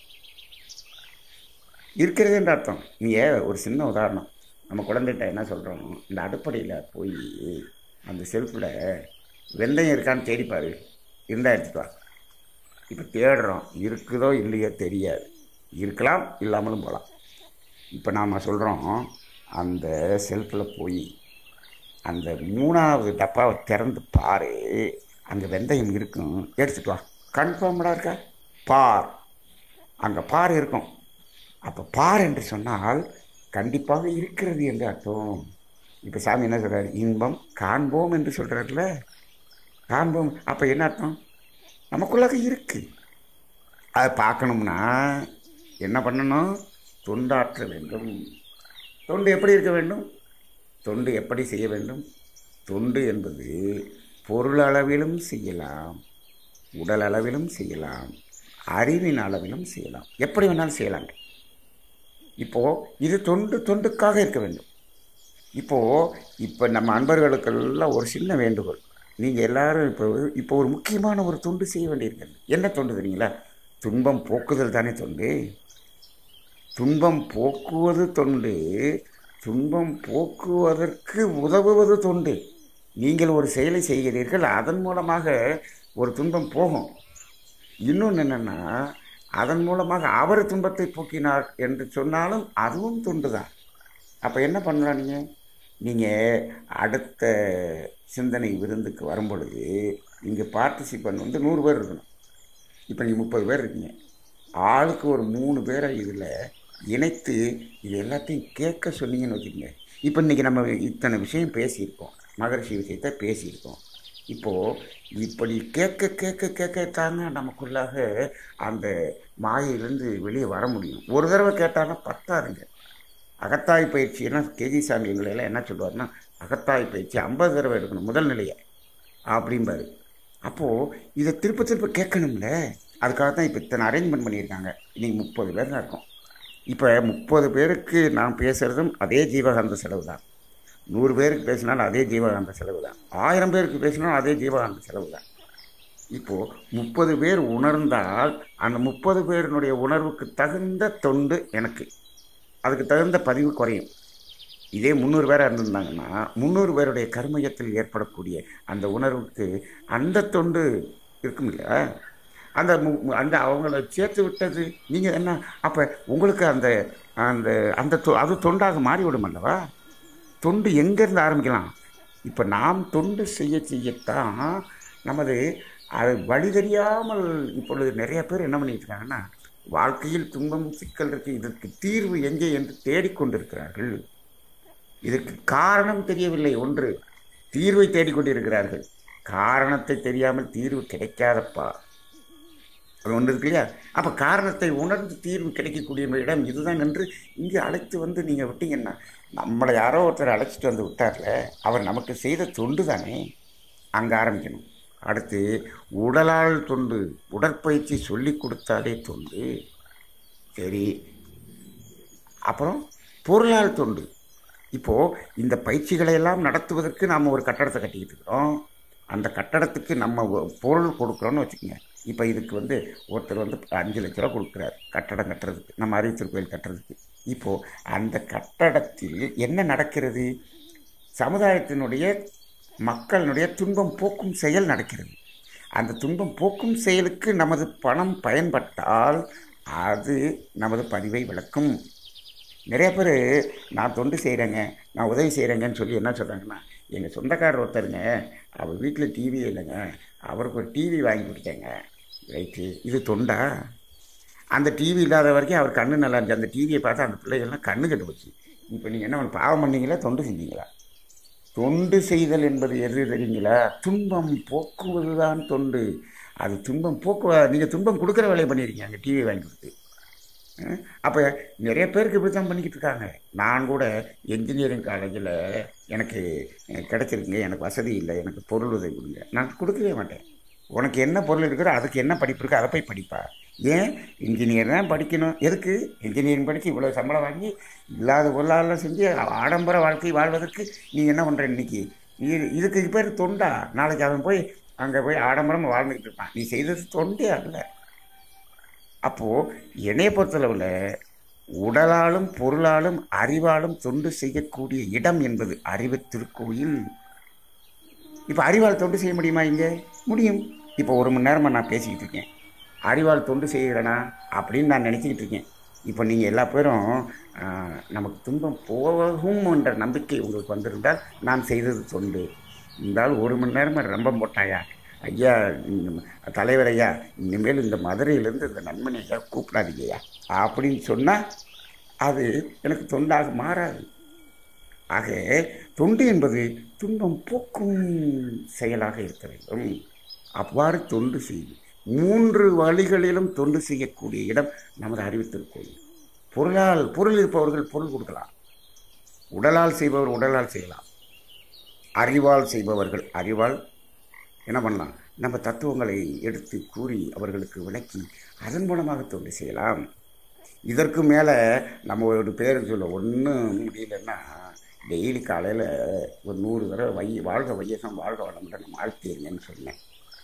இருக்கிறது என்ற அர்த்தம் நீங்கள் ஒரு சின்ன உதாரணம் நம்ம குழந்தைகிட்ட என்ன சொல்கிறோம் இந்த அடுப்படையில் போய் அந்த செல்ஃபில் வெந்தயம் இருக்கான்னு தேடிப்பார் இருந்தால் எடுத்துட்டு வா இப்போ தேடுறோம் இருக்குதோ இல்லையோ தெரியாது இருக்கலாம் இல்லாமலும் போகலாம் இப்போ நாம் சொல்கிறோம் அந்த செல்ஃபில் போய் அந்த மூணாவது டப்பாவை திறந்து பாரு அங்கே வெந்தயம் இருக்கும் எடுத்துட்டு வா கன்ஃபார்மடாக இருக்கா பார் அங்கே பார் இருக்கும் அப்போ பார் என்று சொன்னால் கண்டிப்பாக இருக்கிறது என்று அர்த்தம் இப்போ சாமி என்ன சொல்கிறார் இன்பம் காண்போம் என்று சொல்கிறார்ல காண்போம் அப்போ என்ன அர்த்தம் நமக்குள்ளாக இருக்குது அதை பார்க்கணும்னா என்ன பண்ணணும் தொண்டாற்ற வேண்டும் தொண்டு எப்படி இருக்க வேண்டும் தொண்டு எப்படி செய்ய வேண்டும் தொண்டு என்பது பொருளளவிலும் செய்யலாம் உடல் அளவிலும் செய்யலாம் அறிவின் அளவிலும் செய்யலாம் எப்படி வேணாலும் செய்யலாங்க இப்போது இது தொண்டு தொண்டுக்காக இருக்க வேண்டும் இப்போது இப்போ நம்ம அன்பர்களுக்கெல்லாம் ஒரு சின்ன வேண்டுகோள் நீங்கள் எல்லாரும் இப்போ இப்போ ஒரு முக்கியமான ஒரு தொண்டு செய்ய வேண்டியிருக்கிறது என்ன தொண்டு தெரியுங்களா துன்பம் போக்குதல் தானே தொண்டு துன்பம் போக்குவது தொண்டு துன்பம் போக்குவதற்கு உதவுவது தொண்டு நீங்கள் ஒரு செயலை செய்கிறீர்கள் அதன் மூலமாக ஒரு துன்பம் போகும் இன்னொன்று என்னென்னா அதன் மூலமாக அவர் துன்பத்தை போக்கினார் என்று சொன்னாலும் அதுவும் தொண்டு தான் அப்போ என்ன பண்ணலாம் நீங்கள் நீங்கள் அடுத்த சிந்தனை விருந்துக்கு வரும் பொழுது இங்கே பார்ட்டிசிபெண்ட் வந்து நூறு பேர் இருக்கணும் இப்போ நீங்கள் முப்பது பேர் இருக்கீங்க ஆளுக்கு ஒரு மூணு பேரை இதில் இணைத்து இது எல்லாத்தையும் கேட்க சொன்னீங்கன்னு வச்சுக்கோங்க இப்போ இன்றைக்கி நம்ம இத்தனை விஷயம் பேசியிருக்கோம் மகரிஷி விஷயத்தை பேசியிருக்கோம் இப்போது இப்படி கேட்க கேட்க கேட்கத்தாங்க நமக்குள்ளாக அந்த மாயையிலேருந்து வெளியே வர முடியும் ஒரு தடவை கேட்டாலும் பத்தாதுங்க அகத்தாய் பயிற்சினா கேஜி சாமி எங்களையெல்லாம் என்ன சொல்லுவார்னா அகத்தாய் பயிற்சி ஐம்பது தடவை எடுக்கணும் முதல் நிலையை அப்படிம்பாரு அப்போது இதை திருப்ப திருப்ப கேட்கணும்ல அதுக்காக தான் இப்போ இத்தனை அரேஞ்ச்மெண்ட் பண்ணியிருக்காங்க இன்னைக்கு முப்பது பேர் தான் இருக்கும் இப்போ முப்பது பேருக்கு நான் பேசுகிறதும் அதே ஜீவகாந்த செலவு தான் நூறு பேருக்கு பேசினாலும் அதே ஜீவகாந்த செலவு தான் ஆயிரம் பேருக்கு பேசினாலும் அதே ஜீவகாந்த செலவு தான் இப்போது முப்பது பேர் உணர்ந்தால் அந்த முப்பது பேரினுடைய உணர்வுக்கு தகுந்த தொண்டு எனக்கு அதுக்கு தகுந்த பதிவு குறையும் இதே முந்நூறு பேராக இருந்திருந்தாங்கன்னா முந்நூறு பேருடைய கர்மயத்தில் ஏற்படக்கூடிய அந்த உணர்வுக்கு அந்த தொண்டு இருக்கும் இல்லையா அந்த மு- மு- அந்த அவங்கள சேர்த்து விட்டது நீங்கள் என்ன அப்போ உங்களுக்கு அந்த அந்த அந்த தொ- அது தொண்டாக மாறிவிடும் அல்லவா தொண்டு எங்கேருந்து ஆரம்பிக்கலாம் இப்போ நாம் தொண்டு செய்ய செய்யத்தான் நமது அது வழி தெரியாமல் இப்பொழுது நிறைய பேர் என்ன பண்ணிட்டு இருக்காங்கன்னா வாழ்க்கையில் துன்பம் சிக்கல் இருக்கு இதற்கு தீர்வு எங்கே என்று தேடிக்கொண்டிருக்கிறார்கள் இதற்கு காரணம் தெரியவில்லை ஒன்று தீர்வை தேடிக்கொண்டிருக்கிறார்கள் காரணத்தை தெரியாமல் தீர்வு கிடைக்காதப்பா அது ஒன்று இருக்கு இல்லையா அப்போ காரணத்தை உணர்ந்து தீர்வு கிடைக்கக்கூடிய இடம் இதுதான் என்று இங்கே அழைத்து வந்து நீங்கள் விட்டீங்கன்னா நம்மளை யாரோ ஒருத்தர் அழைச்சிட்டு வந்து விட்டார்ல அவர் நமக்கு செய்த தொண்டு தானே அங்கே ஆரம்பிக்கணும் அடுத்து உடலால் தொண்டு உடற்பயிற்சி சொல்லி கொடுத்தாலே தொண்டு சரி அப்புறம் பொருளால் தொண்டு இப்போது இந்த பயிற்சிகளை எல்லாம் நடத்துவதற்கு நாம் ஒரு கட்டடத்தை கட்டிக்கிட்டு இருக்கிறோம் அந்த கட்டடத்துக்கு நம்ம ஒ- பொருள் கொடுக்குறோன்னு வச்சுக்கோங்க இப்போ இதுக்கு வந்து ஒருத்தர் வந்து அஞ்சு லட்ச ரூபா கொடுக்குறாரு கட்டடம் கட்டுறதுக்கு நம்ம அறிவித்தர் கோயில் கட்டுறதுக்கு இப்போது அந்த கட்டடத்தில் என்ன நடக்கிறது சமுதாயத்தினுடைய மக்களினுடைய துன்பம் போக்கும் செயல் நடக்கிறது அந்த துன்பம் போக்கும் செயலுக்கு நமது பணம் பயன்பட்டால் அது நமது பதிவை விளக்கும் நிறைய பேர் நான் தொண்டு செய்கிறேங்க நான் உதவி செய்கிறேங்கன்னு சொல்லி என்ன சொல்கிறாங்கன்னா எங்கள் சொந்தக்காரர் ஒருத்தருங்க அவர் வீட்டில் டிவி இல்லைங்க அவருக்கு ஒரு டிவி வாங்கி கொடுத்தேங்க ரைட்டு இது தொண்டா அந்த டிவி இல்லாத வரைக்கும் அவர் கண்ணு நல்லா இருந்துச்சு அந்த டிவியை பார்த்து அந்த பிள்ளைகள்லாம் கண்ணு கெட்டு போச்சு இப்போ நீங்கள் என்ன பண்ண- பாவம் பண்ணீங்களா தொண்டு செஞ்சீங்களா தொண்டு செய்தல் என்பது எது தெரியுங்களா துன்பம் போக்குவது தான் தொண்டு அது துன்பம் போக்குவ நீங்கள் துன்பம் கொடுக்குற வேலையை பண்ணியிருக்கீங்க அங்கே டிவி வாங்கி கொடுத்து அப்போ நிறைய பேருக்கு இப்படி தான் பண்ணிக்கிட்டு இருக்காங்க நான் கூட என்ஜினியரிங் காலேஜில் எனக்கு அஹ், கிடைச்சிருக்குங்க எனக்கு வசதி இல்லை எனக்கு பொருள் உதவி கொடுங்க நான் கொடுக்கவே மாட்டேன் உனக்கு என்ன பொருள் இருக்கிறோ அதுக்கு என்ன படிப்பு இருக்கோ அதை போய் படிப்பா ஏன் இன்ஜினியர் தான் படிக்கணும் எதுக்கு இன்ஜினியரிங் படித்து இவ்வளோ சம்பளம் வாங்கி இல்லாத பொருளாதாரம் செஞ்சு ஆடம்பர வாழ்க்கை வாழ்வதற்கு நீ என்ன பண்ணுற இன்னைக்கு இது இதுக்கு பேர் தொண்டா நாளைக்கு அவன் போய் அங்கே போய் ஆடம்பரமாக வாழ்ந்துக்கிட்டு இருப்பான் நீ செய்தது தொண்டே அல்ல அப்போது என்னைய பொறுத்தளவில் உடலாலும் பொருளாலும் அறிவாலும் தொண்டு செய்யக்கூடிய இடம் என்பது அறிவு திருக்கோயில் இப்போ அறிவால் தொண்டு செய்ய முடியுமா இங்கே முடியும் இப்போ ஒரு மணி நேரமாக நான் பேசிக்கிட்டு இருக்கேன் அறிவால் தொண்டு செய்கிறேனா அப்படின்னு நான் நினச்சிக்கிட்டு இருக்கேன் இப்போ நீங்கள் எல்லா பேரும் ஆ, நமக்கு துன்பம் போகும் என்ற நம்பிக்கை உங்களுக்கு வந்திருந்தால் நான் செய்தது தொண்டு இருந்தாலும் ஒரு மணி நேரமாக ரொம்ப போட்டாயா ஐயா இந்த தலைவர் ஐயா இனிமேல் இந்த மதுரையிலேருந்து இந்த நண்பனை ஐயா கூப்பிடாதீங்கய்யா அப்படின்னு சொன்னால் அது எனக்கு தொண்டாக மாறாது ஆக தொண்டு என்பது துன்பம் போக்கும் செயலாக இருக்க வேண்டும் அவ்வாறு தொண்டு செய்து மூன்று வழிகளிலும் தொண்டு செய்யக்கூடிய இடம் நமது அறிவித்திருக்கோயில் பொருளால் பொருள் இருப்பவர்கள் பொருள் கொடுக்கலாம் உடலால் செய்பவர் உடலால் செய்யலாம் அறிவால் செய்பவர்கள் அறிவால் என்ன பண்ணலாம் நம்ம தத்துவங்களை எடுத்து கூறி அவர்களுக்கு விளக்கி அதன் மூலமாக தொண்டு செய்யலாம் இதற்கு மேலே நம்ம ஒரு பேர் சொல்ல ஒன்றும் முடியலன்னா டெய்லி காலையில் ஒரு நூறு தடவை வை வாழ்க வையகம் வாழ்க வளமுடன் வாழ்த்திருங்கன்னு சொன்னேன்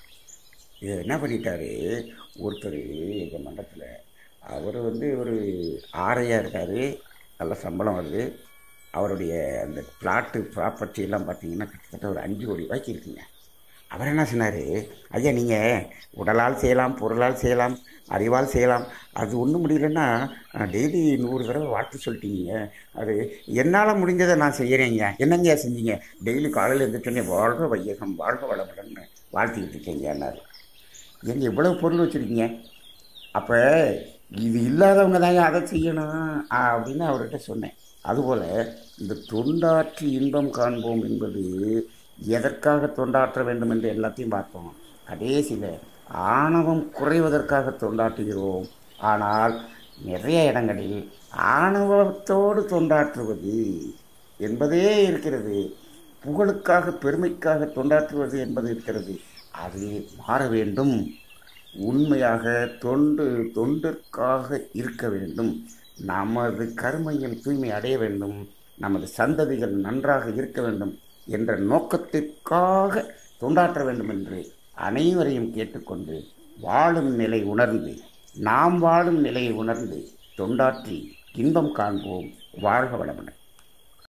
இதை என்ன பண்ணிட்டாரு ஒருத்தர் எங்கள் மண்டபத்தில் அவர் வந்து ஒரு ஆரையாக இருக்கார் நல்ல சம்பளம் வருது அவருடைய அந்த பிளாட்டு ப்ராப்பர்ட்டி எல்லாம் பார்த்தீங்கன்னா கிட்டத்தட்ட ஒரு அஞ்சு கோடி ரூபாய்க்கு இருக்குங்க அவர் என்ன சொன்னார் ஐயா நீங்கள் உடலால் செய்யலாம் பொருளால் செய்யலாம் அறிவால் செய்யலாம் அது ஒன்றும் முடியலன்னா டெய்லி நூறு தடவை வாழ்த்து சொல்லிட்டீங்க அது என்னால் முடிஞ்சதை நான் செய்கிறேங்க என்னங்க செஞ்சீங்க டெய்லி காலையில் எழுந்திரிச்சோன்னே வாழ்க வையகம் வாழ்க வளமுடன்னு வாழ்த்திக்கிட்டு இருக்கீங்கன்னாரு எங்க இவ்வளவு பொருள் வச்சுருக்கீங்க அப்போ இது இல்லாதவங்க தான் அதை செய்யணும் ஆ, அப்படின்னு அவர்கிட்ட சொன்னேன் அதுபோல் இந்த தொண்டாற்றி இன்பம் காண்போம் என்பது எதற்காக தொண்டாற்ற வேண்டும் என்று எல்லாத்தையும் பார்த்தோம் கடைசியில் ஆணவம் குறைவதற்காக தொண்டாற்றுகிறோம் ஆனால் நிறைய இடங்களில் ஆணவத்தோடு தொண்டாற்றுவது என்பதே இருக்கிறது புகழுக்காக பெருமைக்காக தொண்டாற்றுவது என்பது இருக்கிறது அது மாற வேண்டும் உண்மையாக தொண்டு தொண்டிற்காக இருக்க வேண்டும் நமது கர்மையில் தூய்மை அடைய வேண்டும் நமது சந்ததிகள் நன்றாக இருக்க வேண்டும் என்ற நோக்கத்திற்காக தொண்டாற்ற வேண்டும் என்று அனைவரையும் கேட்டுக்கொண்டு வாழும் நிலை உணர்ந்து நாம் வாழும் நிலையை உணர்ந்து தொண்டாற்றி இன்பம் காண்போம் வாழ்க வளமுடன்